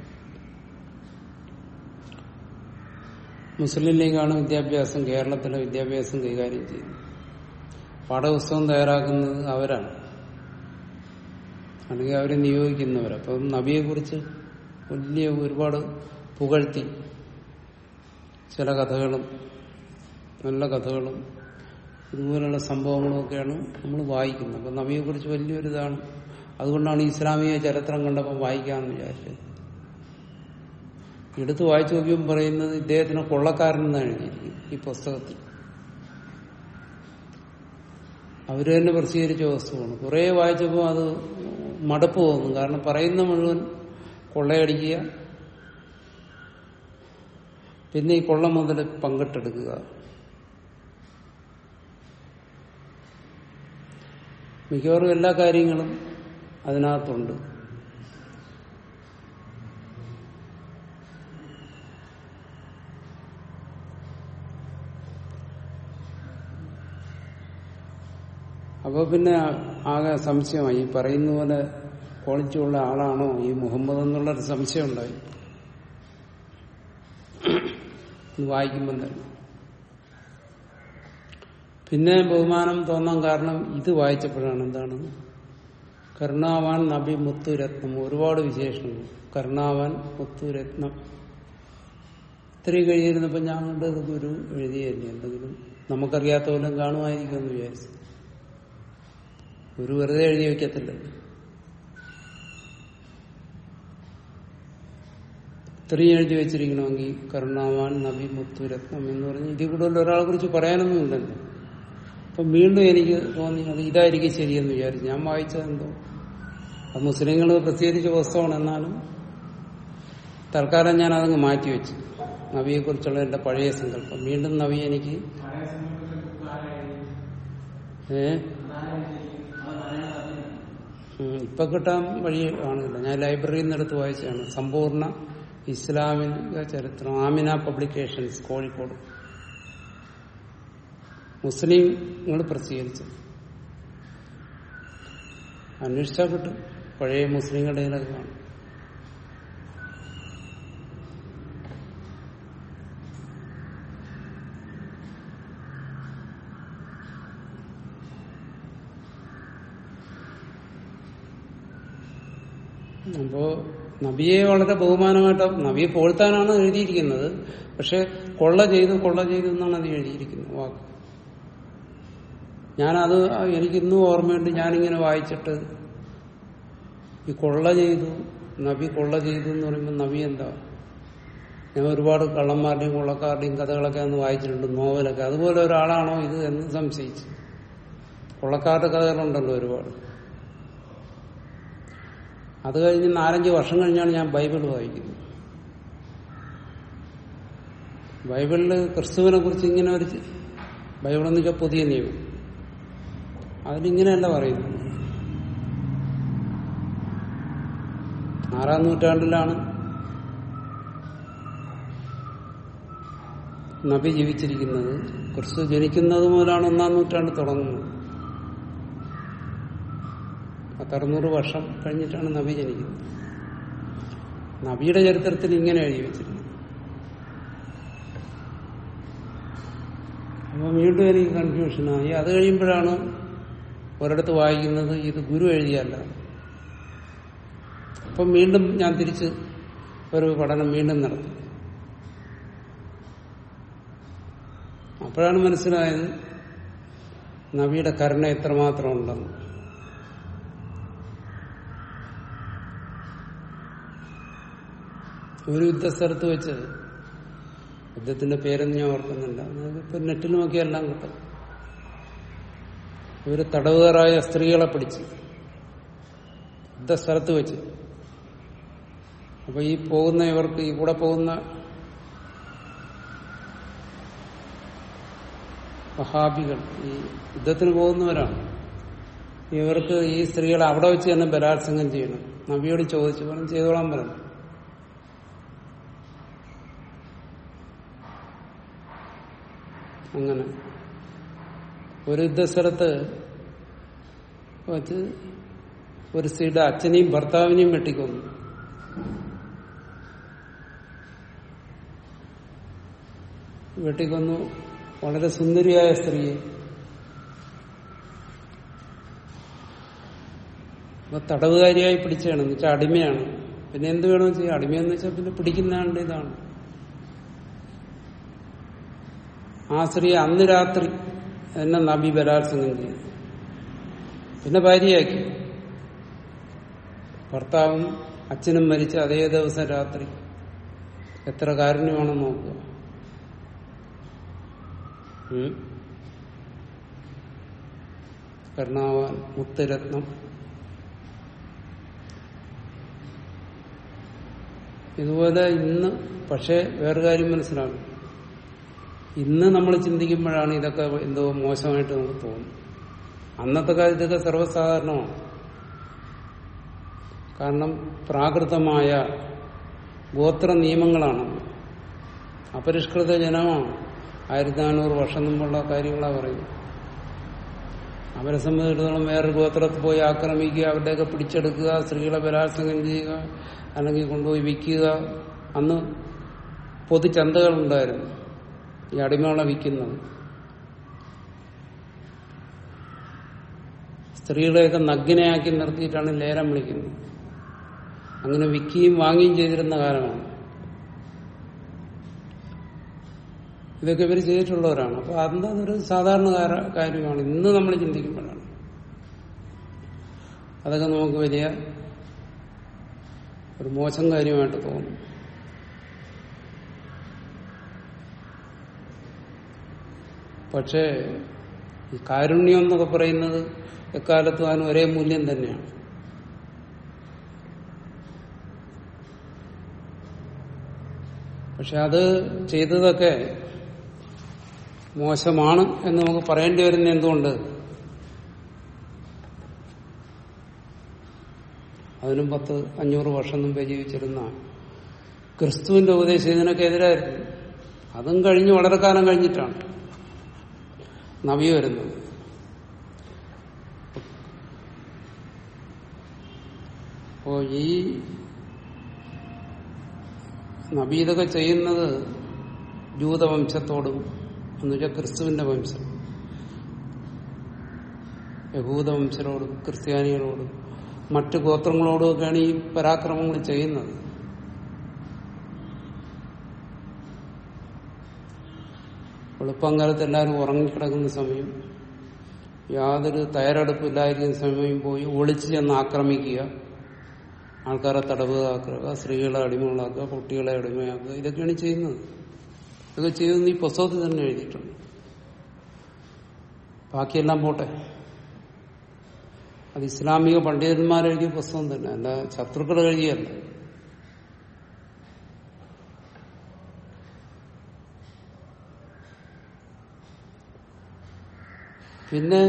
മുസ്ലിം ലീഗാണ് വിദ്യാഭ്യാസം കേരളത്തിലെ വിദ്യാഭ്യാസം കൈകാര്യം ചെയ്യുന്നത് പാഠപുസ്തകം തയ്യാറാക്കുന്നത് അവരാണ് അല്ലെങ്കിൽ അവരെ നിയോഗിക്കുന്നവർ അപ്പം നബിയെ കുറിച്ച് വലിയ ഒരുപാട് പുകഴ്ത്തി ചില കഥകളും നല്ല കഥകളും ഇതുപോലുള്ള സംഭവങ്ങളും ഒക്കെയാണ് നമ്മൾ വായിക്കുന്നത് അപ്പം നബിയെ കുറിച്ച് വലിയൊരിതാണ് അതുകൊണ്ടാണ് ഇസ്ലാമിക ചരിത്രം കണ്ടപ്പോൾ വായിക്കാമെന്ന് വിചാരിച്ചത് എടുത്ത് വായിച്ചു നോക്കിയപ്പോൾ പറയുന്നത് ഇദ്ദേഹത്തിന് കൊള്ളക്കാരൻ എന്നാണ് എഴുതിയിരിക്കും ഈ പുസ്തകത്തിൽ അവര് തന്നെ പ്രസിദ്ധീകരിച്ച വസ്തുവാണ് കുറെ വായിച്ചപ്പോൾ അത് മടുപ്പ് തോന്നും കാരണം പറയുന്ന മുഴുവൻ കൊള്ളയടിക്കുക പിന്നെ ഈ കൊള്ള മുതൽ പങ്കിട്ടെടുക്കുക മിക്കവാറും എല്ലാ കാര്യങ്ങളും അതിനകത്തുണ്ട് അപ്പൊ പിന്നെ ആകെ സംശയമായി ഈ പറയുന്ന പോലെ ക്വാളിറ്റി ഉള്ള ആളാണോ ഈ മുഹമ്മദ് എന്നുള്ളൊരു സംശയം ഉണ്ടായി ഇത് വായിക്കുമ്പോൾ തന്നെ പിന്നെ ബഹുമാനം തോന്നാൻ കാരണം ഇത് വായിച്ചപ്പോഴാണ് എന്താണ് കരുണാവാൻ നബി മുത്തുരത്നം ഒരുപാട് വിശേഷങ്ങൾ കരുണാവാൻ മുത്തുരത്നം ഇത്രയും കഴിഞ്ഞിരുന്നപ്പോൾ ഞാൻ കണ്ടത് ഗുരു എഴുതിയല്ലേ എന്തെങ്കിലും നമുക്കറിയാത്ത പോലും കാണുമായിരിക്കുമെന്ന് വിചാരിച്ചു ഗുരു വെറുതെ എഴുതി വയ്ക്കത്തില്ല ഇത്രയും എഴുതി വെച്ചിരിക്കണമെങ്കിൽ കരുണാവാൻ നബി മുത്തുരത്നം എന്ന് പറഞ്ഞ് ഇതിൽ കൂടുതൽ ഒരാളെ കുറിച്ച് പറയാനൊന്നുമില്ലല്ലോ അപ്പം വീണ്ടും എനിക്ക് തോന്നി അത് ഇതായിരിക്കും ശരിയെന്ന് വിചാരിച്ചു ഞാൻ വായിച്ചത് എന്തോ അത് മുസ്ലിങ്ങൾ പ്രസിദ്ധീകരിച്ച പുസ്തകമാണ് എന്നാലും തൽക്കാലം ഞാൻ അതങ്ങ് മാറ്റിവെച്ചു നബിയെ കുറിച്ചുള്ള എന്റെ പഴയ സങ്കല്പം വീണ്ടും നബി എനിക്ക് ഏ ഉം, ഇപ്പൊ കിട്ടാൻ വഴി കാണില്ല ഞാൻ ലൈബ്രറിയിൽ നിന്ന് എടുത്ത് വായിച്ചതാണ് സമ്പൂർണ്ണ ഇസ്ലാമിക ചരിത്രം ആമിന പബ്ലിക്കേഷൻസ് കോഴിക്കോട് മുസ്ലിങ്ങൾ പ്രസിദ്ധീകരിച്ചു അന്വേഷിച്ചാൽ കിട്ടും പഴയ മുസ്ലിങ്ങളുടെ ഇതിലൊക്കെ കാണും അപ്പോ നബിയെ വളരെ ബഹുമാനമായിട്ട് നബിയെ പോഴ്ത്താനാണ് എഴുതിയിരിക്കുന്നത് പക്ഷെ കൊള്ള ചെയ്തു കൊള്ള ചെയ്തു എന്നാണ് അത് എഴുതിയിരിക്കുന്നത് വാക്ക് ഞാനത് എനിക്കിന്നും ഓർമ്മയുണ്ട് ഞാനിങ്ങനെ വായിച്ചിട്ട് ഈ കൊള്ള ചെയ്തു നബി കൊള്ള ചെയ്തു എന്ന് പറയുമ്പോൾ നബി എന്താ ഞാൻ ഒരുപാട് കള്ളന്മാരുടെയും കൊള്ളക്കാരുടെയും കഥകളൊക്കെ അന്ന് വായിച്ചിട്ടുണ്ട് നോവലൊക്കെ അതുപോലെ ഒരാളാണോ ഇത് എന്ന് സംശയിച്ചു കൊള്ളക്കാരുടെ കഥകളുണ്ടല്ലോ ഒരുപാട് അത് കഴിഞ്ഞ് നാലഞ്ച് വർഷം കഴിഞ്ഞാണ് ഞാൻ ബൈബിൾ വായിക്കുന്നത് ബൈബിളില് ക്രിസ്തുവിനെ കുറിച്ച് ഇങ്ങനെ ഒരു ബൈബിൾ എന്ന് വെച്ചാൽ പുതിയ നിയമം അതിലിങ്ങനെയല്ല പറയുന്നത് ആറാം നൂറ്റാണ്ടിലാണ് നബി ജീവിച്ചിരിക്കുന്നത് ക്രിസ്തു ജനിക്കുന്നത് മുതലാണ് ഒന്നാം നൂറ്റാണ്ട് തുടങ്ങുന്നത് പത്തറുന്നൂറ് വർഷം കഴിഞ്ഞിട്ടാണ് നബി ജനിക്കുന്നത് നബിയുടെ ചരിത്രത്തിൽ ഇങ്ങനെ എഴുതി വെച്ചിരുന്നു അപ്പൊ വീണ്ടും എനിക്ക് കൺഫ്യൂഷനായി അത് കഴിയുമ്പോഴാണ് ഒരിടത്ത് വായിക്കുന്നത് ഇത് ഗുരു എഴുതിയല്ല അപ്പം വീണ്ടും ഞാൻ തിരിച്ച് ഒരു പഠനം വീണ്ടും നടത്തി അപ്പോഴാണ് മനസ്സിലായത് നബിയുടെ കരുണ എത്രമാത്രം ഉണ്ടെന്ന് ഒരു യുദ്ധസ്ഥലത്ത് വെച്ച് യുദ്ധത്തിന്റെ പേരൊന്നും ഞാൻ ഓർക്കുന്നില്ല ഇപ്പൊ നെറ്റിൽ നോക്കിയെല്ലാം കിട്ടും ഒരു തടവുകാരായ സ്ത്രീകളെ പിടിച്ച് യുദ്ധസ്ഥലത്ത് വെച്ച് അപ്പൊ ഈ പോകുന്ന ഇവർക്ക് ഈ കൂടെ പോകുന്ന വഹാബികൾ ഈ യുദ്ധത്തിന് പോകുന്നവരാണ് ഇവർക്ക് ഈ സ്ത്രീകളെ അവിടെ വെച്ച് തന്നെ ബലാത്സംഗം ചെയ്യണം നബിയോട് ചോദിച്ചു പറഞ്ഞു ചെയ്തോളാൻ പറഞ്ഞു അങ്ങനെ ഒരു യുദ്ധസ്ഥലത്ത് വെച്ച് ഒരു സ്ത്രീയുടെ അച്ഛനെയും ഭർത്താവിനെയും വെട്ടിക്കൊന്നു വെട്ടിക്കൊന്നു വളരെ സുന്ദരിയായ സ്ത്രീയെ അപ്പൊ തടവുകാരിയായി പിടിച്ചാണ് എന്ന് വെച്ചാൽ അടിമയാണ് പിന്നെ എന്ത് വേണമെന്ന് ചെയ്യാം അടിമയെന്ന് വെച്ചാൽ പിന്നെ പിടിക്കുന്നതാണ്ട് ഇതാണ് ആ സ്ത്രീ അന്ന് രാത്രി എന്നെ നബി ബലാത്സംഗം ചെയ്തു പിന്നെ ഭാര്യയാക്കി ഭർത്താവും അച്ഛനും മരിച്ച അതേ ദിവസം രാത്രി എത്ര കാരുണ്യമാണെന്ന് നോക്കുക ഉം. കരുണാവാൻ മുത്തുരത്നം ഇതുപോലെ ഇന്ന് പക്ഷേ വേറെ കാര്യം മനസ്സിലാകും ഇന്ന് നമ്മൾ ചിന്തിക്കുമ്പോഴാണ് ഇതൊക്കെ എന്തോ മോശമായിട്ട് നമുക്ക് തോന്നും അന്നത്തെ കാലത്ത് ഇതൊക്കെ സർവ്വസാധാരണമാണ് കാരണം പ്രാകൃതമായ ഗോത്ര നിയമങ്ങളാണ് അപരിഷ്കൃത ജനമാണ് ആയിരത്തി നാനൂറ് വർഷം മുമ്പുള്ള കാര്യങ്ങളാണ് പറയുന്നത് അവരെ സംബന്ധിച്ചിടത്തോളം വേറൊരു ഗോത്രത്തിൽ പോയി ആക്രമിക്കുക അവരുടെയൊക്കെ പിടിച്ചെടുക്കുക സ്ത്രീകളെ ബലാത്സംഗം ചെയ്യുക അല്ലെങ്കിൽ കൊണ്ടുപോയി വിൽക്കുക അന്ന് പൊതുചന്തകളുണ്ടായിരുന്നു ഈ അടിമകളെ വിൽക്കുന്നത് സ്ത്രീകളെയൊക്കെ നഗ്നയാക്കി നിർത്തിയിട്ടാണ് ലേലം വിളിക്കുന്നത് അങ്ങനെ വിൽക്കുകയും വാങ്ങുകയും ചെയ്തിരുന്ന കാലമാണ് ഇതൊക്കെ ഇവർ ചെയ്തിട്ടുള്ളവരാണ് അപ്പൊ അതൊരു സാധാരണ കാര- കാര്യമാണ് ഇന്ന് നമ്മൾ ചിന്തിക്കുമ്പോഴാണ് അതൊക്കെ നമുക്ക് വലിയ ഒരു മോശം കാര്യമായിട്ട് തോന്നും പക്ഷേ ഈ കാരുണ്യം എന്നൊക്കെ പറയുന്നത് എക്കാലത്തും അതിന് ഒരേ മൂല്യം തന്നെയാണ് പക്ഷെ അത് ചെയ്തതൊക്കെ മോശമാണ് എന്ന് നമുക്ക് പറയേണ്ടി വരുന്ന എന്തുകൊണ്ട് അതിനും പത്ത് അഞ്ഞൂറ് വർഷം മുമ്പേ ജീവിച്ചിരുന്ന ക്രിസ്തുവിന്റെ ഉപദേശം ഇതിനൊക്കെ എതിരായിരുന്നു അതും കഴിഞ്ഞ് വളരെ കാലം കഴിഞ്ഞിട്ടാണ് നവി വരുന്നത് അപ്പോ ഈ നബി ഇതൊക്കെ ചെയ്യുന്നത് ജൂതവംശത്തോടും എന്നുവെച്ചാൽ ക്രിസ്തുവിന്റെ വംശം യഹൂദവംശരോടും ക്രിസ്ത്യാനികളോടും മറ്റു ഗോത്രങ്ങളോടുമൊക്കെയാണ് ഈ പരാക്രമങ്ങൾ ചെയ്യുന്നത് വെളുപ്പങ്കാലത്ത് എല്ലാവരും ഉറങ്ങിക്കിടക്കുന്ന സമയം യാതൊരു തയ്യാറെടുപ്പില്ലായിരിക്കുന്ന സമയം പോയി ഒളിച്ചു ചെന്ന് ആക്രമിക്കുക ആൾക്കാരെ തടവുകാക്കുക സ്ത്രീകളെ അടിമകളാക്കുക കുട്ടികളെ അടിമയാക്കുക ഇതൊക്കെയാണ് ചെയ്യുന്നത് ഇതൊക്കെ ചെയ്തെന്ന് ഈ പുസ്തകത്തിൽ തന്നെ എഴുതിയിട്ടുണ്ട് ബാക്കിയെല്ലാം പോട്ടെ അത് ഇസ്ലാമിക പണ്ഡിതന്മാരെഴുതിയ പുസ്തകം തന്നെ അല്ല ശത്രുക്കൾ എഴുതിയല്ല പിന്നെ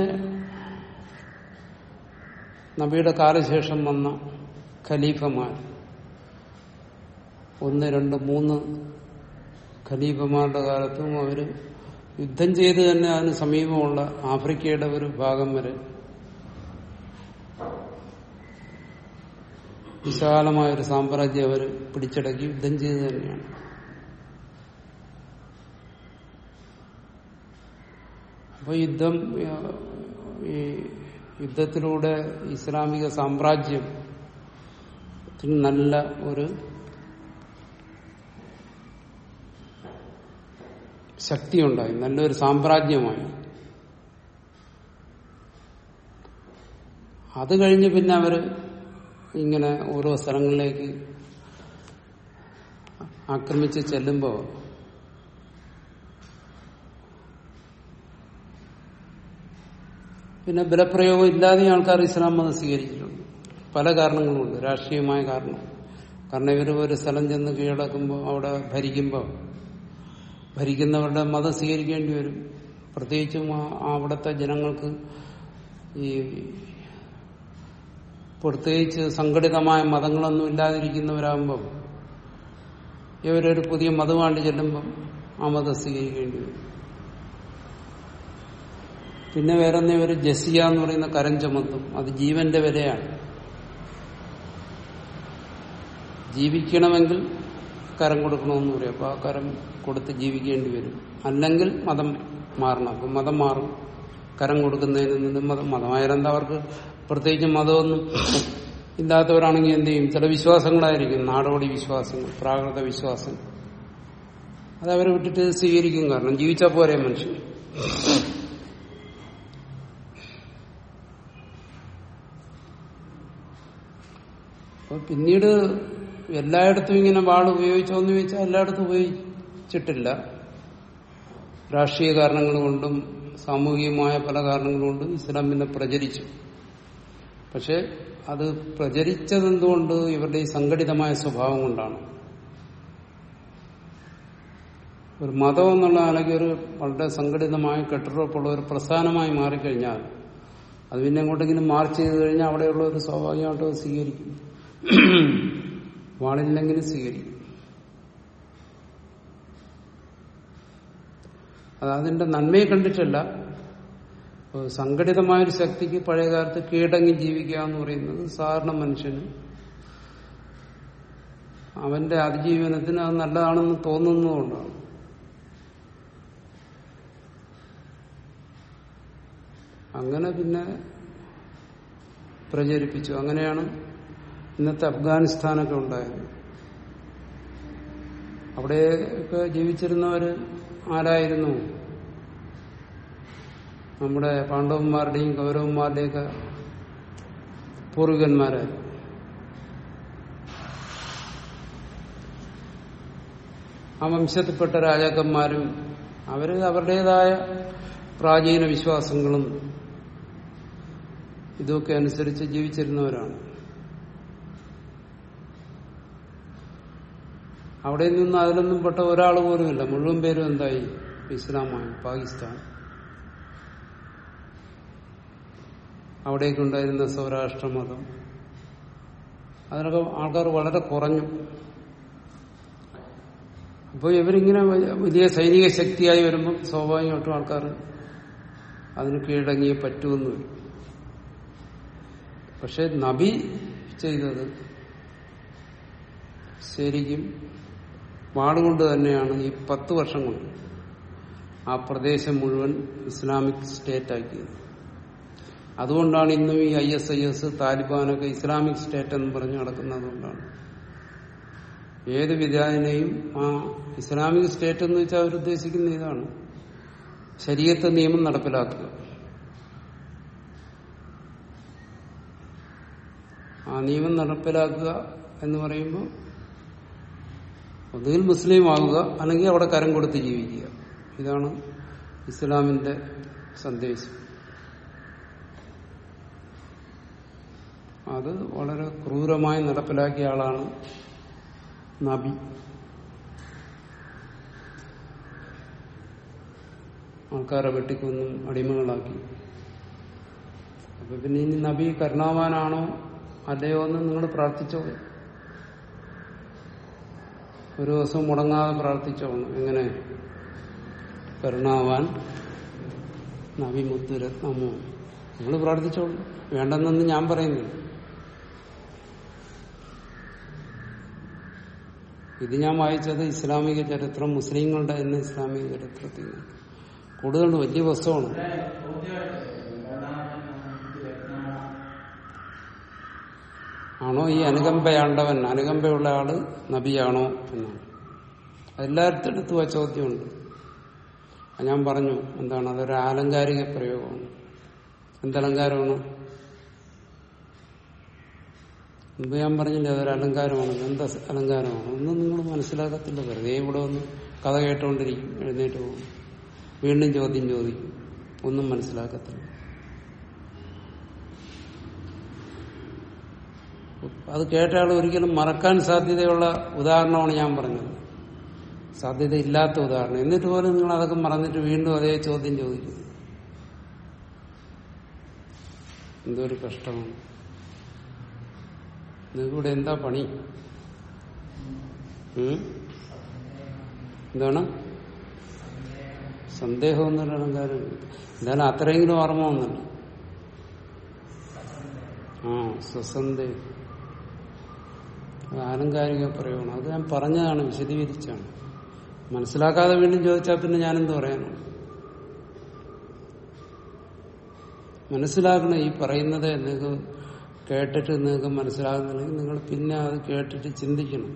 നബിയുടെ കാലശേഷം വന്ന ഖലീഫമാർ ഒന്ന് രണ്ട് മൂന്ന് ഖലീഫമാരുടെ കാലത്തും അവർ യുദ്ധം ചെയ്ത് തന്നെ അതിന് സമീപമുള്ള ആഫ്രിക്കയുടെ ഒരു ഭാഗം വരെ വിശാലമായ ഒരു സാമ്രാജ്യം അവർ പിടിച്ചടക്കി യുദ്ധം ചെയ്ത് തന്നെയാണ് അപ്പൊ യുദ്ധം ഏഹ്, ഈ യുദ്ധത്തിലൂടെ ഇസ്ലാമിക സാമ്രാജ്യം ത്തിന് നല്ല ഒരു ശക്തിയുണ്ടായി നല്ലൊരു സാമ്രാജ്യമായി അത് കഴിഞ്ഞ് പിന്നെ അവര് ഇങ്ങനെ ഓരോ സ്ഥലങ്ങളിലേക്ക് ആക്രമിച്ച് ചെല്ലുമ്പോൾ പിന്നെ ബലപ്രയോഗം ഇല്ലാതെ ആൾക്കാർ ഇസ്ലാം മതം സ്വീകരിച്ചിട്ടുണ്ട് പല കാരണങ്ങളുമുണ്ട് രാഷ്ട്രീയമായ കാരണം കാരണം ഇവർ ഒരു സ്ഥലം ചെന്ന് കീഴടക്കുമ്പോൾ അവിടെ ഭരിക്കുമ്പോൾ ഭരിക്കുന്നവരുടെ മതം സ്വീകരിക്കേണ്ടി വരും പ്രത്യേകിച്ചും ആ- ആ അവിടുത്തെ ജനങ്ങൾക്ക് ഈ പ്രത്യേകിച്ച് സംഘടിതമായ മതങ്ങളൊന്നും ഇല്ലാതിരിക്കുന്നവരാകുമ്പം ഇവരൊരു പുതിയ മതമാണ്ട് ചെല്ലുമ്പം ആ മതം സ്വീകരിക്കേണ്ടി വരും പിന്നെ വേറെ ഒരു ജസിയ എന്ന് പറയുന്ന കരം ചുമത്തും അത് ജീവന്റെ വിലയാണ് ജീവിക്കണമെങ്കിൽ കരം കൊടുക്കണമെന്ന് പറയും അപ്പൊ ആ കരം കൊടുത്ത് ജീവിക്കേണ്ടി വരും അല്ലെങ്കിൽ മതം മാറണം അപ്പൊ മതം മാറും കരം കൊടുക്കുന്നതിന് നിന്ന് മതം മതമായാലെന്താ അവർക്ക് പ്രത്യേകിച്ച് മതമൊന്നും ഇല്ലാത്തവരാണെങ്കിൽ എന്ത് ചെയ്യും ചില വിശ്വാസങ്ങളായിരിക്കും നാടോടി വിശ്വാസങ്ങൾ പ്രാകൃത വിശ്വാസങ്ങൾ അത് അവരെ വിട്ടിട്ട് സ്വീകരിക്കും കാരണം ജീവിച്ചാൽ പോരെ മനുഷ്യൻ അപ്പൊ പിന്നീട് എല്ലായിടത്തും ഇങ്ങനെ വാൾ ഉപയോഗിച്ചോന്ന് ചോദിച്ചാൽ എല്ലായിടത്തും ഉപയോഗിച്ചിട്ടില്ല രാഷ്ട്രീയ കാരണങ്ങൾ കൊണ്ടും സാമൂഹികമായ പല കാരണങ്ങൾ കൊണ്ടും ഇസ്ലാം പിന്നെ പ്രചരിച്ചു പക്ഷെ അത് പ്രചരിച്ചതെന്തുകൊണ്ട് ഇവരുടെ ഈ സംഘടിതമായ സ്വഭാവം കൊണ്ടാണ് ഒരു മതം എന്നുള്ള അല്ലെങ്കിൽ ഒരു വളരെ സംഘടിതമായ കെട്ടുറപ്പുള്ള ഒരു പ്രസ്ഥാനമായി മാറിക്കഴിഞ്ഞാൽ അത് പിന്നെ എങ്ങോട്ടെങ്കിലും മാർച്ച് ചെയ്ത് കഴിഞ്ഞാൽ അവിടെയുള്ള ഒരു സ്വാഭാവികമായിട്ടും അത് സ്വീകരിക്കും വാളില്ലെങ്കിലും സ്വീകരിക്കും അത് അതിന്റെ നന്മയെ കണ്ടിട്ടല്ല ഇപ്പൊ സംഘടിതമായൊരു ശക്തിക്ക് പഴയകാലത്ത് കീഴടങ്ങി ജീവിക്കുക എന്ന് പറയുന്നത് സാധാരണ മനുഷ്യന് അവന്റെ അതിജീവനത്തിന് അത് നല്ലതാണെന്ന് തോന്നുന്നതുകൊണ്ടാണ് അങ്ങനെ പിന്നെ പ്രചരിപ്പിച്ചു അങ്ങനെയാണ് ഇന്നത്തെ അഫ്ഗാനിസ്ഥാനൊക്കെ ഉണ്ടായത് അവിടെയൊക്കെ ജീവിച്ചിരുന്നവര് ആരായിരുന്നു നമ്മുടെ പാണ്ഡവന്മാരുടെയും കൗരവന്മാരുടെയൊക്കെ പൂർവികന്മാരായിരുന്നു ആ വംശത്തിൽപ്പെട്ട രാജാക്കന്മാരും അവര് അവരുടേതായ പ്രാചീന വിശ്വാസങ്ങളും ഇതൊക്കെ അനുസരിച്ച് ജീവിച്ചിരുന്നവരാണ് അവിടെ നിന്ന് അതിലൊന്നും പെട്ട ഒരാൾ പോലുമില്ല മുഴുവൻ പേരും എന്തായി ഇസ്ലാമായി പാകിസ്ഥാൻ അവിടേക്കുണ്ടായിരുന്ന സൗരാഷ്ട്ര മതം അതിനൊക്കെ ആൾക്കാർ വളരെ കുറഞ്ഞു അപ്പോൾ ഇവരിങ്ങനെ വലിയ- വലിയ സൈനിക ശക്തിയായി വരുമ്പം സ്വാഭാവികമായിട്ടും ആൾക്കാർ അതിന് കീഴടങ്ങിയേ പറ്റുമെന്ന് വരും പക്ഷെ നബി ചെയ്തത് ശരിക്കും വാളുകൊണ്ട് തന്നെയാണ് ഈ പത്ത് വർഷം കൊണ്ട് ആ പ്രദേശം മുഴുവൻ ഇസ്ലാമിക് സ്റ്റേറ്റ് ആക്കിയത് അതുകൊണ്ടാണ് ഇന്നും ഈ ഐ എസ് ഐ എസ് താലിബാനൊക്കെ ഇസ്ലാമിക് സ്റ്റേറ്റ് എന്ന് പറഞ്ഞ് നടക്കുന്നത് കൊണ്ടാണ് ഏത് വിദ്യാർത്ഥിനെയും ആ ഇസ്ലാമിക് സ്റ്റേറ്റ് എന്ന് വെച്ചാൽ അവരുദ്ദേശിക്കുന്ന ഇതാണ് ശരീരത്തെ നിയമം നടപ്പിലാക്കുക ആ നിയമം നടപ്പിലാക്കുക എന്ന് പറയുമ്പോൾ ഒന്നുകിൽ മുസ്ലിം ആവുക അല്ലെങ്കിൽ അവിടെ കരം കൊടുത്ത് ജീവിക്കുക ഇതാണ് ഇസ്ലാമിന്റെ സന്ദേശം അത് വളരെ ക്രൂരമായി നടപ്പിലാക്കിയ ആളാണ് നബി ആൾക്കാരെ വെട്ടിക്കൊന്നും അടിമകളാക്കി അപ്പൊ പിന്നെ ഇനി നബി കരുണാവാനാണോ അല്ലയോ എന്ന് നിങ്ങൾ പ്രാർത്ഥിച്ചോളൂ ഒരു ദിവസം മുടങ്ങാതെ പ്രാർത്ഥിച്ചോളൂ എങ്ങനെ കരുണാവാൻ നബി മുത്തുരത്നമോ നിങ്ങൾ പ്രാർത്ഥിച്ചോളൂ വേണ്ടെന്നൊന്നും ഞാൻ പറയുന്നില്ല ഇത് ഞാൻ വായിച്ചത് ഇസ്ലാമിക ചരിത്രം മുസ്ലിങ്ങളുടെ തന്നെ ഇസ്ലാമിക ചരിത്രത്തിൽ നിന്ന് കൂടുതൽ വലിയ പുസ്തകമാണ് ആണോ ഈ അനുകമ്പയാണ്ടവൻ അനുകമ്പയുള്ള ആള് നബിയാണോ എന്നാണ് എല്ലായിടത്തെടുത്തും ആ ചോദ്യമുണ്ട് അത് ഞാൻ പറഞ്ഞു എന്താണ് അതൊരു ആലങ്കാരിക പ്രയോഗമാണ് എന്തലങ്കാരമാണ് മുമ്പ് ഞാൻ പറഞ്ഞില്ലേ അതൊരു അലങ്കാരമാണ് എന്താ അലങ്കാരമാണ് ഒന്നും നിങ്ങൾ മനസ്സിലാക്കത്തില്ല വെറുതെ ഇവിടെ ഒന്ന് കഥ കേട്ടുകൊണ്ടിരിക്കും എഴുന്നേറ്റ് പോകും വീണ്ടും ചോദ്യം ചോദിക്കും ഒന്നും മനസ്സിലാക്കത്തില്ല അത് കേട്ട ആൾ ഒരിക്കലും മറക്കാൻ സാധ്യതയുള്ള ഉദാഹരണമാണ് ഞാൻ പറഞ്ഞത് സാധ്യതയില്ലാത്ത ഉദാഹരണം എന്നിട്ട് പോലും നിങ്ങൾ അതൊക്കെ മറന്നിട്ട് വീണ്ടും അതേ ചോദ്യം ചോദിക്കും എന്തൊരു കഷ്ടമാണ് നിങ്ങൾക്കിവിടെ എന്താ പണി ഉം? എന്താണ് സന്ദേഹമൊന്നുമില്ല അലങ്കാരം എന്തായാലും അത്രയെങ്കിലും ഓർമ്മ വന്നില്ല ആ സ്വസന്ദേഹം അത് ആലങ്കാരിക പ്രയോഗമാണ് അത് ഞാൻ പറഞ്ഞതാണ് വിശദീകരിച്ചാണ് മനസ്സിലാക്കാതെ വീണ്ടും ചോദിച്ചാൽ പിന്നെ ഞാനെന്ത് പറയാനാണ് മനസ്സിലാക്കണം ഈ പറയുന്നത് നിങ്ങൾക്ക് കേട്ടിട്ട് നിങ്ങൾക്ക് മനസ്സിലാകുന്നില്ലെങ്കിൽ നിങ്ങൾ പിന്നെ അത് കേട്ടിട്ട് ചിന്തിക്കണം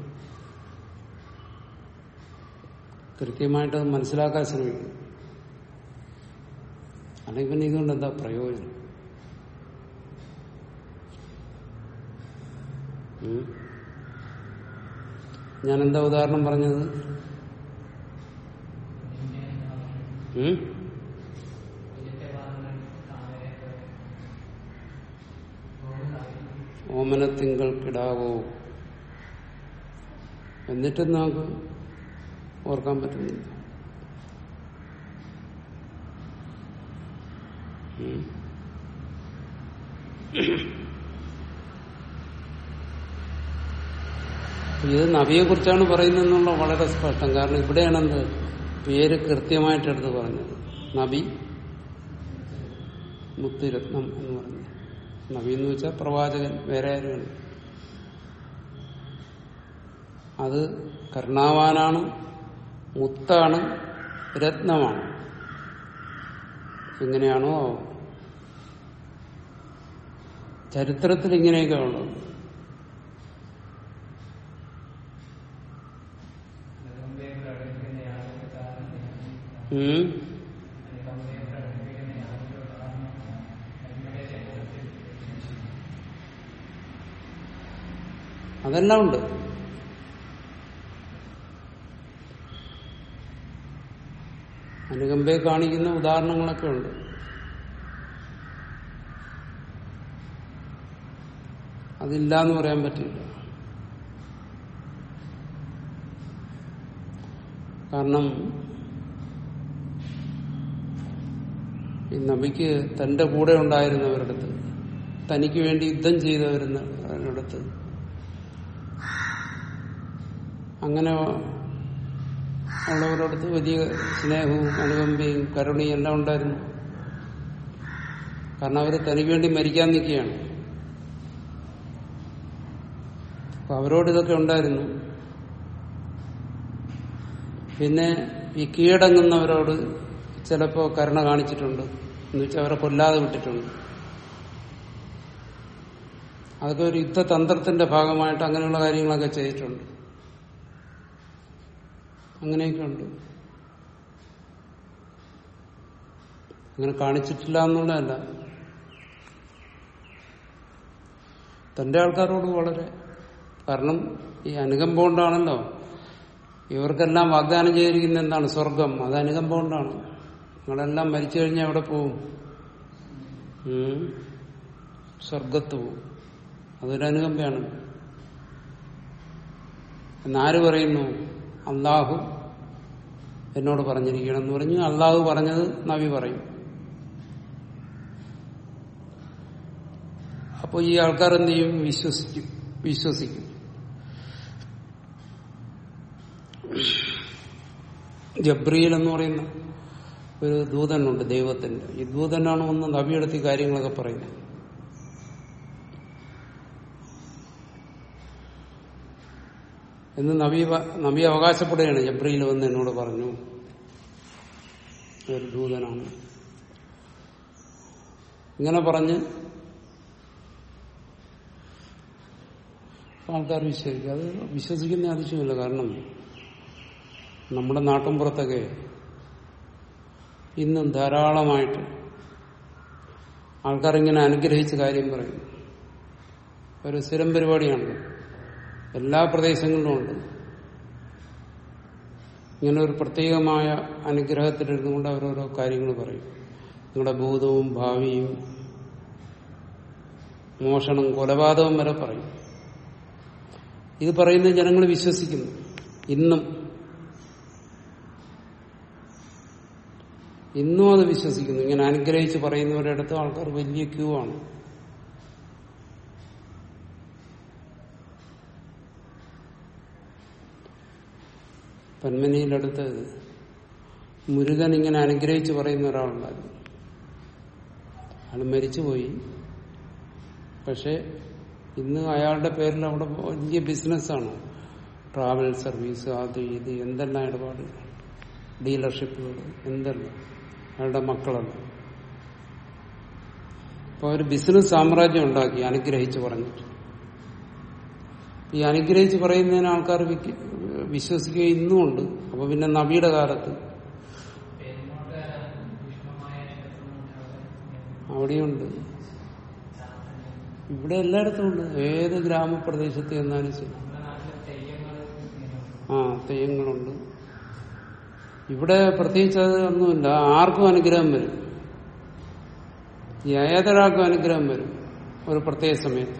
കൃത്യമായിട്ട് അത് മനസ്സിലാക്കാൻ ശ്രമിക്കണം അല്ലെങ്കിൽ പിന്നെ ഇതുകൊണ്ട് എന്താ പ്രയോജനം ഉം? ഞാൻ എന്താ ഉദാഹരണം പറഞ്ഞത് ഉം? ഓമനത്തിങ്കൾ കിടാവോ എന്നിട്ടും നമുക്ക് ഓർക്കാൻ പറ്റുന്നില്ല ഉം. ഇത് നബിയെ കുറിച്ചാണ് പറയുന്നതെന്നുള്ള വളരെ സ്പഷ്ടം കാരണം ഇവിടെയാണ് എന്ത് പേര് കൃത്യമായിട്ട് എടുത്ത് പറഞ്ഞത് നബി മുത്തുരത്നം എന്ന് പറഞ്ഞു നബി എന്ന് വെച്ചാൽ പ്രവാചകൻ വേറെ ആരുമാണ് അത് കരുണാവാനാണ് മുത്താണ് രത്നമാണ് എങ്ങനെയാണോ ചരിത്രത്തിൽ ഇങ്ങനെയൊക്കെ ഉള്ളത് ഉം. അതെല്ലാം ഉണ്ട് അനുകമ്പയെ കാണിക്കുന്ന ഉദാഹരണങ്ങളൊക്കെ ഉണ്ട് അതില്ല എന്ന് പറയാൻ പറ്റില്ല കാരണം ഈ നബിക്ക് തന്റെ കൂടെ ഉണ്ടായിരുന്നവരടുത്ത് തനിക്ക് വേണ്ടി യുദ്ധം ചെയ്തവരുന്നവരടുത്ത് അങ്ങനെ ഉള്ളവരടുത്ത് വലിയ സ്നേഹവും അനുകമ്പയും കരുണയും എല്ലാം ഉണ്ടായിരുന്നു കാരണം അവർ തനിക്ക് വേണ്ടി മരിക്കാൻ നിൽക്കുകയാണ് അപ്പൊ അവരോട് ഇതൊക്കെ ഉണ്ടായിരുന്നു പിന്നെ ഈ കീഴടങ്ങുന്നവരോട് ചിലപ്പോ കരുണ കാണിച്ചിട്ടുണ്ട് എന്ന് വെച്ചാൽ അവരെ കൊല്ലാതെ വിട്ടിട്ടുണ്ട് അതൊക്കെ ഒരു യുദ്ധതന്ത്രത്തിന്റെ ഭാഗമായിട്ട് അങ്ങനെയുള്ള കാര്യങ്ങളൊക്കെ ചെയ്തിട്ടുണ്ട് അങ്ങനെയൊക്കെ ഉണ്ട് അങ്ങനെ കാണിച്ചിട്ടില്ല എന്നുള്ളതല്ല തന്റെ ആൾക്കാരോട് വളരെ കാരണം ഈ അനുകമ്പ കൊണ്ടാണല്ലോ ഇവർക്കെല്ലാം വാഗ്ദാനം ചെയ്തിരിക്കുന്ന എന്താണ് സ്വർഗം അത് അനുകമ്പ കൊണ്ടാണ് നിങ്ങളെല്ലാം മരിച്ചു കഴിഞ്ഞാൽ എവിടെ പോവും ഉം. സ്വർഗത്ത് പോവും അതൊരു അനുകമ്പയാണ് എന്നാര് പറയുന്നു അള്ളാഹു എന്നോട് പറഞ്ഞിരിക്കണം എന്ന് പറഞ്ഞു അള്ളാഹു പറഞ്ഞത് നബി പറയും അപ്പോൾ ഈ ആൾക്കാർ എന്ത് ചെയ്യും വിശ്വസിക്കും വിശ്വസിക്കും ജബ്രീൽ എന്ന് പറയുന്ന ഒരു ദൂതനുണ്ട് ദൈവത്തിന്റെ ഈ ദൂതനാണ് ഒന്ന് നബിയെടുത്ത് ഈ കാര്യങ്ങളൊക്കെ പറയുന്നത് എന്ന് നബി പ- നബി അവകാശപ്പെടുകയാണ് ജബ്രീൽ വന്ന് എന്നോട് പറഞ്ഞു ഒരു ദൂതനാണ് ഇങ്ങനെ പറഞ്ഞ് ആൾക്കാർ വിശ്വസിക്കും അത് വിശ്വസിക്കുന്ന അതിശയമില്ല കാരണം നമ്മുടെ നാട്ടിൻപുറത്തൊക്കെ ഇന്നും ധാരാളമായിട്ട് ആൾക്കാർ ഇങ്ങനെ അനുഗ്രഹിച്ച കാര്യം പറയും ഒരു സ്ഥിരം പരിപാടിയാണ് എല്ലാ പ്രദേശങ്ങളിലും ഉണ്ട് ഇങ്ങനെ ഒരു പ്രത്യേകമായ അനുഗ്രഹത്തിലിരുന്നു കൊണ്ട് അവരോരോ കാര്യങ്ങൾ പറയും നിങ്ങളുടെ ഭൂതവും ഭാവിയും മോഷണം കൊലപാതകം വരെ പറയും ഇത് പറയുന്നത് ജനങ്ങൾ വിശ്വസിക്കുന്നു ഇന്നും ഇന്നും അത് വിശ്വസിക്കുന്നു ഇങ്ങനെ അനുഗ്രഹിച്ച് പറയുന്നവരുടെ അടുത്ത് ആൾക്കാർ വലിയ ക്യൂ ആണ് പന്മനിയിലടുത്ത് മുരുകൻ ഇങ്ങനെ അനുഗ്രഹിച്ച് പറയുന്ന ഒരാളുണ്ടായിരുന്നു അയാൾ മരിച്ചുപോയി പക്ഷെ ഇന്ന് അയാളുടെ പേരിൽ അവിടെ വലിയ ബിസിനസ്സാണ് ട്രാവൽ സർവീസ് അത് ഇത് എന്തെല്ലാം ഇടപാട് ഡീലർഷിപ്പുകൾ എന്തെല്ലാം അയാളുടെ മക്കളല്ല അപ്പൊ ഒരു ബിസിനസ് സാമ്രാജ്യം ഉണ്ടാക്കി അനുഗ്രഹിച്ച് പറഞ്ഞിട്ട് ഈ അനുഗ്രഹിച്ച് പറയുന്നതിന് ആൾക്കാർ വിക്ക- വിശ്വസിക്കുക ഇന്നുമുണ്ട് അപ്പൊ പിന്നെ നബിയുടെ കാലത്ത് അവിടെയുണ്ട് ഇവിടെ എല്ലായിടത്തും ഉണ്ട് ഏത് ഗ്രാമപ്രദേശത്ത് ചെന്നാലും ശരി ആ തെയ്യങ്ങളുണ്ട് ഇവിടെ പ്രത്യേകിച്ച് അത് ഒന്നുമില്ല ആർക്കും അനുഗ്രഹം വരും ഏതൊരാൾക്കും അനുഗ്രഹം വരും ഒരു പ്രത്യേക സമയത്ത്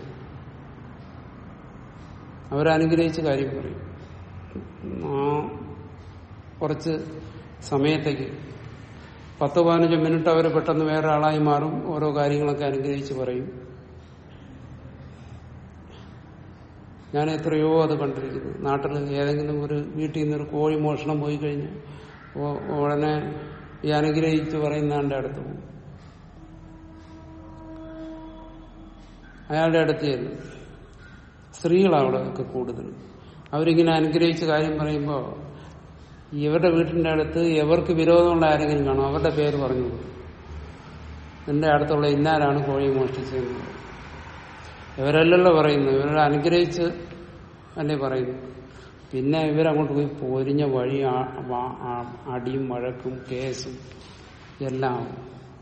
അവരനുഗ്രഹിച്ച് കാര്യം പറയും ആ കുറച്ച് സമയത്തേക്ക് പത്ത് പതിനഞ്ച് മിനിറ്റ് അവർ പെട്ടെന്ന് വേറെ ആളായി മാറും ഓരോ കാര്യങ്ങളൊക്കെ അനുഗ്രഹിച്ച് പറയും ഞാൻ എത്രയോ അത് കണ്ടിരിക്കുന്നു നാട്ടിൽ ഏതെങ്കിലും ഒരു വീട്ടിൽ നിന്നൊരു കോഴി മോഷണം പോയി കഴിഞ്ഞ് ഉ- ഉടനെ ഈ അനുഗ്രഹിച്ച് പറയുന്നതിന്റെ അടുത്ത് പോകും അയാളുടെ അടുത്ത് ചെല്ലും സ്ത്രീകളാണ് അവിടെ ഒക്കെ കൂടുതൽ അവരിങ്ങനെ അനുഗ്രഹിച്ച് കാര്യം പറയുമ്പോൾ ഇവരുടെ വീട്ടിന്റെ അടുത്ത് എവർക്ക് വിരോധമുള്ള ആരെങ്കിലും കാണും അവരുടെ പേര് പറഞ്ഞു കൊടുക്കും. നിന്റെ അടുത്തുള്ള ഇന്നാരാണ് കോഴി മോഷ്ടിച്ചതെന്ന് പറയും. ഇവരല്ലല്ലോ പറയുന്നത് ഇവരെ അനുഗ്രഹിച്ച് അല്ലേ പറയുന്നു പിന്നെ ഇവരങ്ങോട്ട് പോയി പൊരിഞ്ഞ വഴി ആ- വാ- ആ- അടിയും വഴക്കും കേസും എല്ലാം ആവും.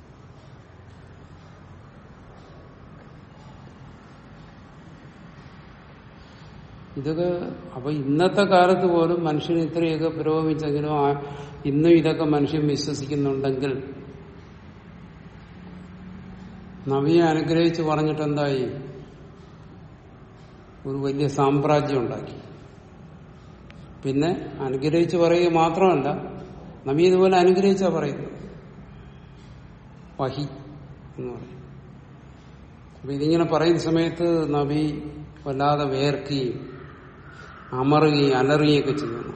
ഇതൊക്കെ അപ്പൊ ഇന്നത്തെ കാലത്ത് പോലും മനുഷ്യന് ഇത്രയൊക്കെ പുരോഗമിച്ചെങ്കിലും ആ- ഇന്നും ഇതൊക്കെ മനുഷ്യൻ വിശ്വസിക്കുന്നുണ്ടെങ്കിൽ നവിയെ അനുഗ്രഹിച്ച് പറഞ്ഞിട്ട് എന്തായി ഒരു വലിയ സാമ്രാജ്യം ഉണ്ടാക്കി പിന്നെ അനുഗ്രഹിച്ച് പറയുക മാത്രമല്ല നബി ഇതുപോലെ അനുഗ്രഹിച്ചാ പറയുന്നത് വഹി എന്ന് പറയും അപ്പൊ ഇതിങ്ങനെ പറയുന്ന സമയത്ത് നബി വല്ലാതെ വേർക്കുകയും അമറുകയും അലറുകയൊക്കെ ചെയ്യുന്നു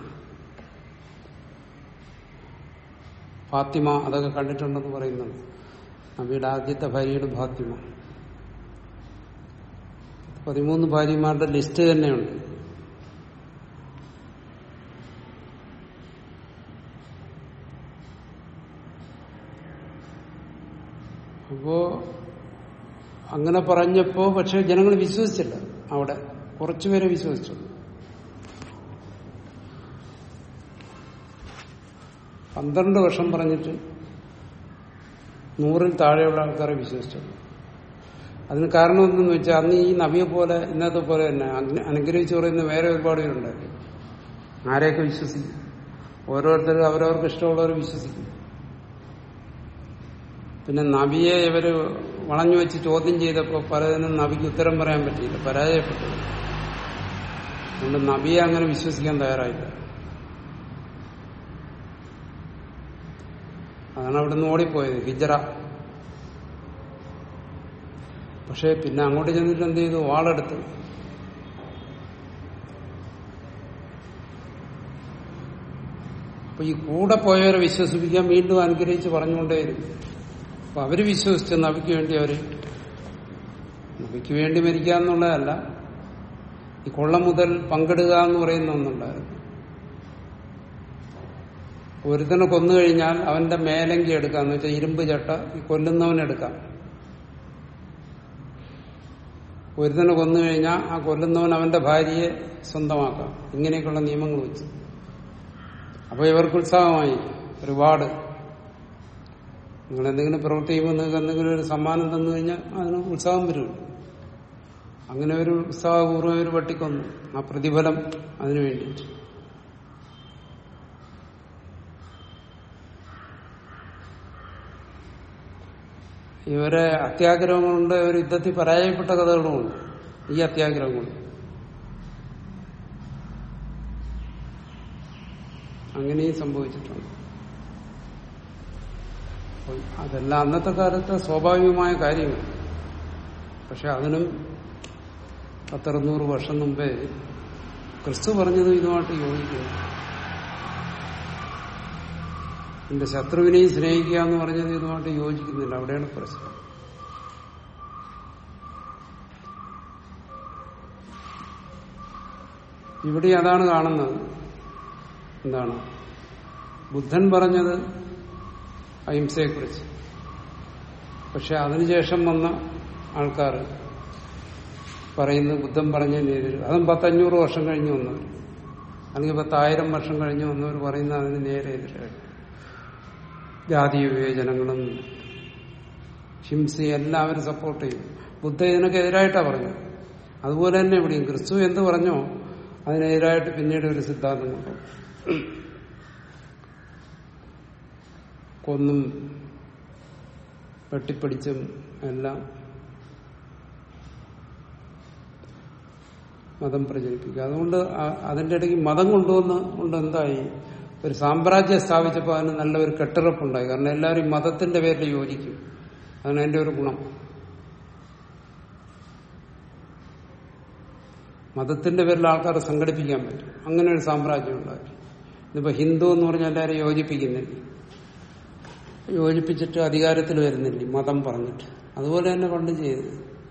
ഫാത്തിമ അതൊക്കെ കണ്ടിട്ടുണ്ടെന്ന് പറയുന്നുണ്ട് നബിയുടെ ആദ്യത്തെ ഭാര്യയുടെ ഫാത്തിമ പതിമൂന്ന് ഭാര്യമാരുടെ ലിസ്റ്റ് തന്നെയുണ്ട് അപ്പോ അങ്ങനെ പറഞ്ഞപ്പോ പക്ഷെ ജനങ്ങൾ വിശ്വസിച്ചില്ല അവിടെ കുറച്ചുപേരെ വിശ്വസിച്ചു പന്ത്രണ്ട് വർഷം പറഞ്ഞിട്ട് നൂറിൽ താഴെയുള്ള ആൾക്കാരെ വിശ്വസിച്ചു അതിന് കാരണം എന്തെന്ന് വെച്ചാൽ അന്ന് ഈ നബിയെ പോലെ ഇന്നത്തെ പോലെ തന്നെ അഗ്നി- അനുഗ്രഹിച്ചു പറയുന്ന വേറെ ഒരുപാട് പേരുണ്ടായി ആരെയൊക്കെ വിശ്വസിക്കും ഓരോരുത്തരും അവരവർക്ക് ഇഷ്ടമുള്ളവർ വിശ്വസിക്കും പിന്നെ നബിയെ ഇവര് വളഞ്ഞു വെച്ച് ചോദ്യം ചെയ്തപ്പോൾ പലതിനും നബിക്ക് ഉത്തരം പറയാൻ പറ്റിയില്ല പരാജയപ്പെട്ടു അതുകൊണ്ട് നബിയെ അങ്ങനെ വിശ്വസിക്കാൻ തയ്യാറായില്ല അതാണ് അവിടുന്ന് ഓടിപ്പോയത് ഹിജറ പക്ഷെ പിന്നെ അങ്ങോട്ട് ചെന്നിട്ട് എന്ത് ചെയ്തു വാളെടുത്ത് അപ്പൊ ഈ കൂടെ പോയവരെ വിശ്വസിപ്പിക്കാൻ വീണ്ടും അനുഗ്രഹിച്ച് പറഞ്ഞുകൊണ്ടേയിരുന്നു അപ്പൊ അവര് വിശ്വസിച്ച നബിക്ക് വേണ്ടി അവര് നബിക്ക് വേണ്ടി മരിക്കുക എന്നുള്ളതല്ല ഈ കൊള്ള മുതൽ പങ്കിടുക എന്ന് പറയുന്ന ഒന്നുണ്ടായിരുന്നു ഒരുത്തനെ കൊന്നു കഴിഞ്ഞാൽ അവന്റെ മേലങ്കി എടുക്കാം എന്ന് വെച്ചാൽ ഇരുമ്പ് ചട്ട ഈ കൊല്ലുന്നവനെടുക്കാം ഒരുത്തനെ കൊന്നു കഴിഞ്ഞാൽ ആ കൊല്ലുന്നവൻ അവന്റെ ഭാര്യയെ സ്വന്തമാക്കാം ഇങ്ങനെയൊക്കെയുള്ള നിയമങ്ങൾ വെച്ച് അപ്പൊ ഇവർക്ക് ഉത്സാഹമായി ഒരുപാട് നിങ്ങൾ എന്തെങ്കിലും പ്രവൃത്തി ചെയ്യുമ്പോൾ നിങ്ങൾക്ക് എന്തെങ്കിലും ഒരു സമ്മാനം തന്നു കഴിഞ്ഞാൽ അതിന് ഉത്സാഹം വരും അങ്ങനെ ഒരു ഉത്സാഹപൂർവ്വം ഒരു വെട്ടിക്കൊന്നു ആ പ്രതിഫലം അതിനു വേണ്ടിയിട്ട് ഇവരെ അത്യാഗ്രഹങ്ങളുണ്ട് ഒരു യുദ്ധത്തിൽ പരാജയപ്പെട്ട കഥകളുമുണ്ട് ഈ അത്യാഗ്രഹം കൊണ്ട് അങ്ങനെയും സംഭവിച്ചിട്ടുണ്ട് അപ്പോൾ അതെല്ലാം അന്നത്തെ കാലത്തെ സ്വാഭാവികമായ കാര്യങ്ങൾ പക്ഷെ അതിനും പത്തറുന്നൂറ് വർഷം മുമ്പേ ക്രിസ്തു പറഞ്ഞത് ഇതുമായിട്ട് യോജിക്കുന്നു എന്റെ ശത്രുവിനെയും സ്നേഹിക്കുക എന്ന് പറഞ്ഞത് ഇതുമായിട്ട് യോജിക്കുന്നില്ല അവിടെയാണ് പ്രശ്നം ഇവിടെ അതാണ് കാണുന്നത് എന്താണ് ബുദ്ധൻ പറഞ്ഞത് അഹിംസയെക്കുറിച്ച് പക്ഷെ അതിനുശേഷം വന്ന ആൾക്കാർ പറയുന്നത് ബുദ്ധൻ പറഞ്ഞതിനെതിരെ അതും പത്തഞ്ഞൂറ് വർഷം കഴിഞ്ഞ് വന്നവർ അല്ലെങ്കിൽ പത്തായിരം വർഷം കഴിഞ്ഞ് വന്നവർ പറയുന്ന അതിന് നേരെ എതിരായിട്ട് ജാതീയ വിവേചനങ്ങളും ഹിംസയും എല്ലാവരും സപ്പോർട്ട് ചെയ്യും ബുദ്ധ ഇതിനൊക്കെ എതിരായിട്ടാണ് പറഞ്ഞത് അതുപോലെ തന്നെ ഇവിടെയും ക്രിസ്തു എന്ത് പറഞ്ഞോ അതിനെതിരായിട്ട് പിന്നീട് ഒരു സിദ്ധാന്തം കൊണ്ടുപോകും കൊന്നും വെട്ടിപ്പിടിച്ചും എല്ലാം മതം പ്രചരിപ്പിക്കുക അതുകൊണ്ട് ആ- അതിന്റെ ഇടയ്ക്ക് മതം കൊണ്ടുവന്ന് കൊണ്ട് എന്തായി ഒരു സാമ്രാജ്യം സ്ഥാപിച്ചപ്പോൾ അതിന് നല്ല ഒരു കെട്ടുറപ്പുണ്ടായി കാരണം എല്ലാവരും മതത്തിന്റെ പേരിൽ യോജിക്കും അതാണ് അതിന്റെ ഒരു ഗുണം മതത്തിന്റെ പേരിൽ ആൾക്കാരെ സംഘടിപ്പിക്കാൻ പറ്റും അങ്ങനെ ഒരു സാമ്രാജ്യം ഉണ്ടാക്കി ഇതിപ്പോ ഹിന്ദു എന്ന് പറഞ്ഞാൽ എല്ലാവരും യോജിപ്പിക്കുന്നില്ല യോജിപ്പിച്ചിട്ട് അധികാരത്തിൽ വരുന്നില്ല മതം പറഞ്ഞിട്ട് അതുപോലെ തന്നെ പണ്ട് ചെയ്തത്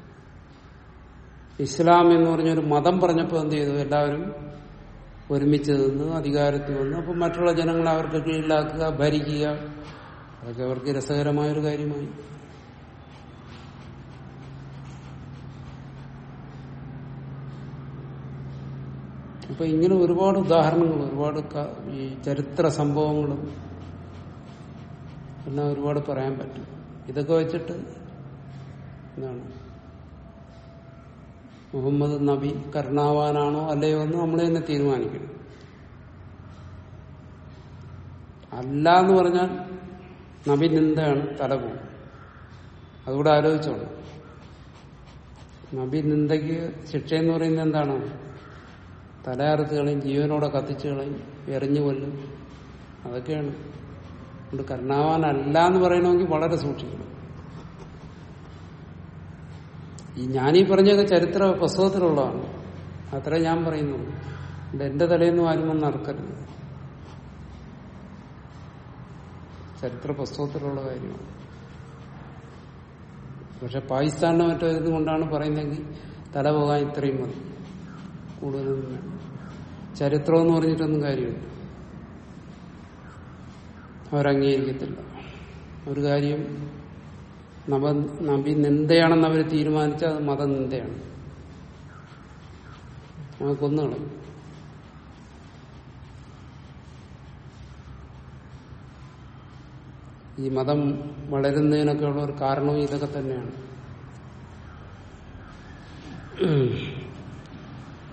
ഇസ്ലാം എന്ന് പറഞ്ഞൊരു മതം പറഞ്ഞപ്പോൾ എന്ത് ചെയ്തു എല്ലാവരും ഒരുമിച്ച് നിന്ന് അധികാരത്തിൽ വന്നു അപ്പം മറ്റുള്ള ജനങ്ങളെ അവർക്ക് കീഴിലാക്കുക ഭരിക്കുക അതൊക്കെ അവർക്ക് രസകരമായൊരു കാര്യമായി അപ്പൊ ഇങ്ങനെ ഒരുപാട് ഉദാഹരണങ്ങൾ ഒരുപാട് ക- ഈ ചരിത്ര സംഭവങ്ങളും എല്ലാം ഒരുപാട് പറയാൻ പറ്റും ഇതൊക്കെ വെച്ചിട്ട് എന്താണ് മുഹമ്മദ് നബി കരുണാവാനാണോ അല്ലയോ എന്ന് നമ്മൾ തന്നെ തീരുമാനിക്കണം അല്ല എന്ന് പറഞ്ഞാൽ നബി നിന്ദയാണ് തല പോകും അതുകൂടെ ആലോചിച്ചോളൂ നബി നിന്ദയ്ക്ക് ശിക്ഷയെന്ന് പറയുന്നത് എന്താണ് തല അറുത്ത് കളയും ജീവനോടെ കത്തിച്ചു കളയും എറിഞ്ഞു കൊല്ലും അതൊക്കെയാണ് അതുകൊണ്ട് കരുണാവാനല്ല എന്ന് പറയണമെങ്കിൽ വളരെ സൂക്ഷിക്കണം ഈ ഞാനീ പറഞ്ഞൊക്കെ ചരിത്ര പുസ്തകത്തിലുള്ളതാണ് അത്രേ ഞാൻ പറയുന്നുള്ളൂ അതുകൊണ്ട് എന്റെ തലേന്ന് ആരും വന്ന് നടക്കരുത് ചരിത്ര പുസ്തകത്തിലുള്ള കാര്യമാണ് പക്ഷെ പാകിസ്ഥാനിലെ മറ്റോ ഇതുകൊണ്ടാണ് പറയുന്നതെങ്കിൽ തല പോകാൻ ഇത്രയും മതി കൂടുതലൊന്നും വേണ്ട ചരിത്രം എന്ന് പറഞ്ഞിട്ടൊന്നും കാര്യമില്ല അവരംഗീകരിക്കത്തില്ല ഒരു കാര്യം നവ നബി നിന്ദയാണെന്ന് അവർ തീരുമാനിച്ചാൽ അത് മതനിന്ദയാണ് ആ കൊന്നുകളയും ഈ മതം വളരുന്നതിനൊക്കെ ഉള്ള ഒരു കാരണവും ഇതൊക്കെ തന്നെയാണ്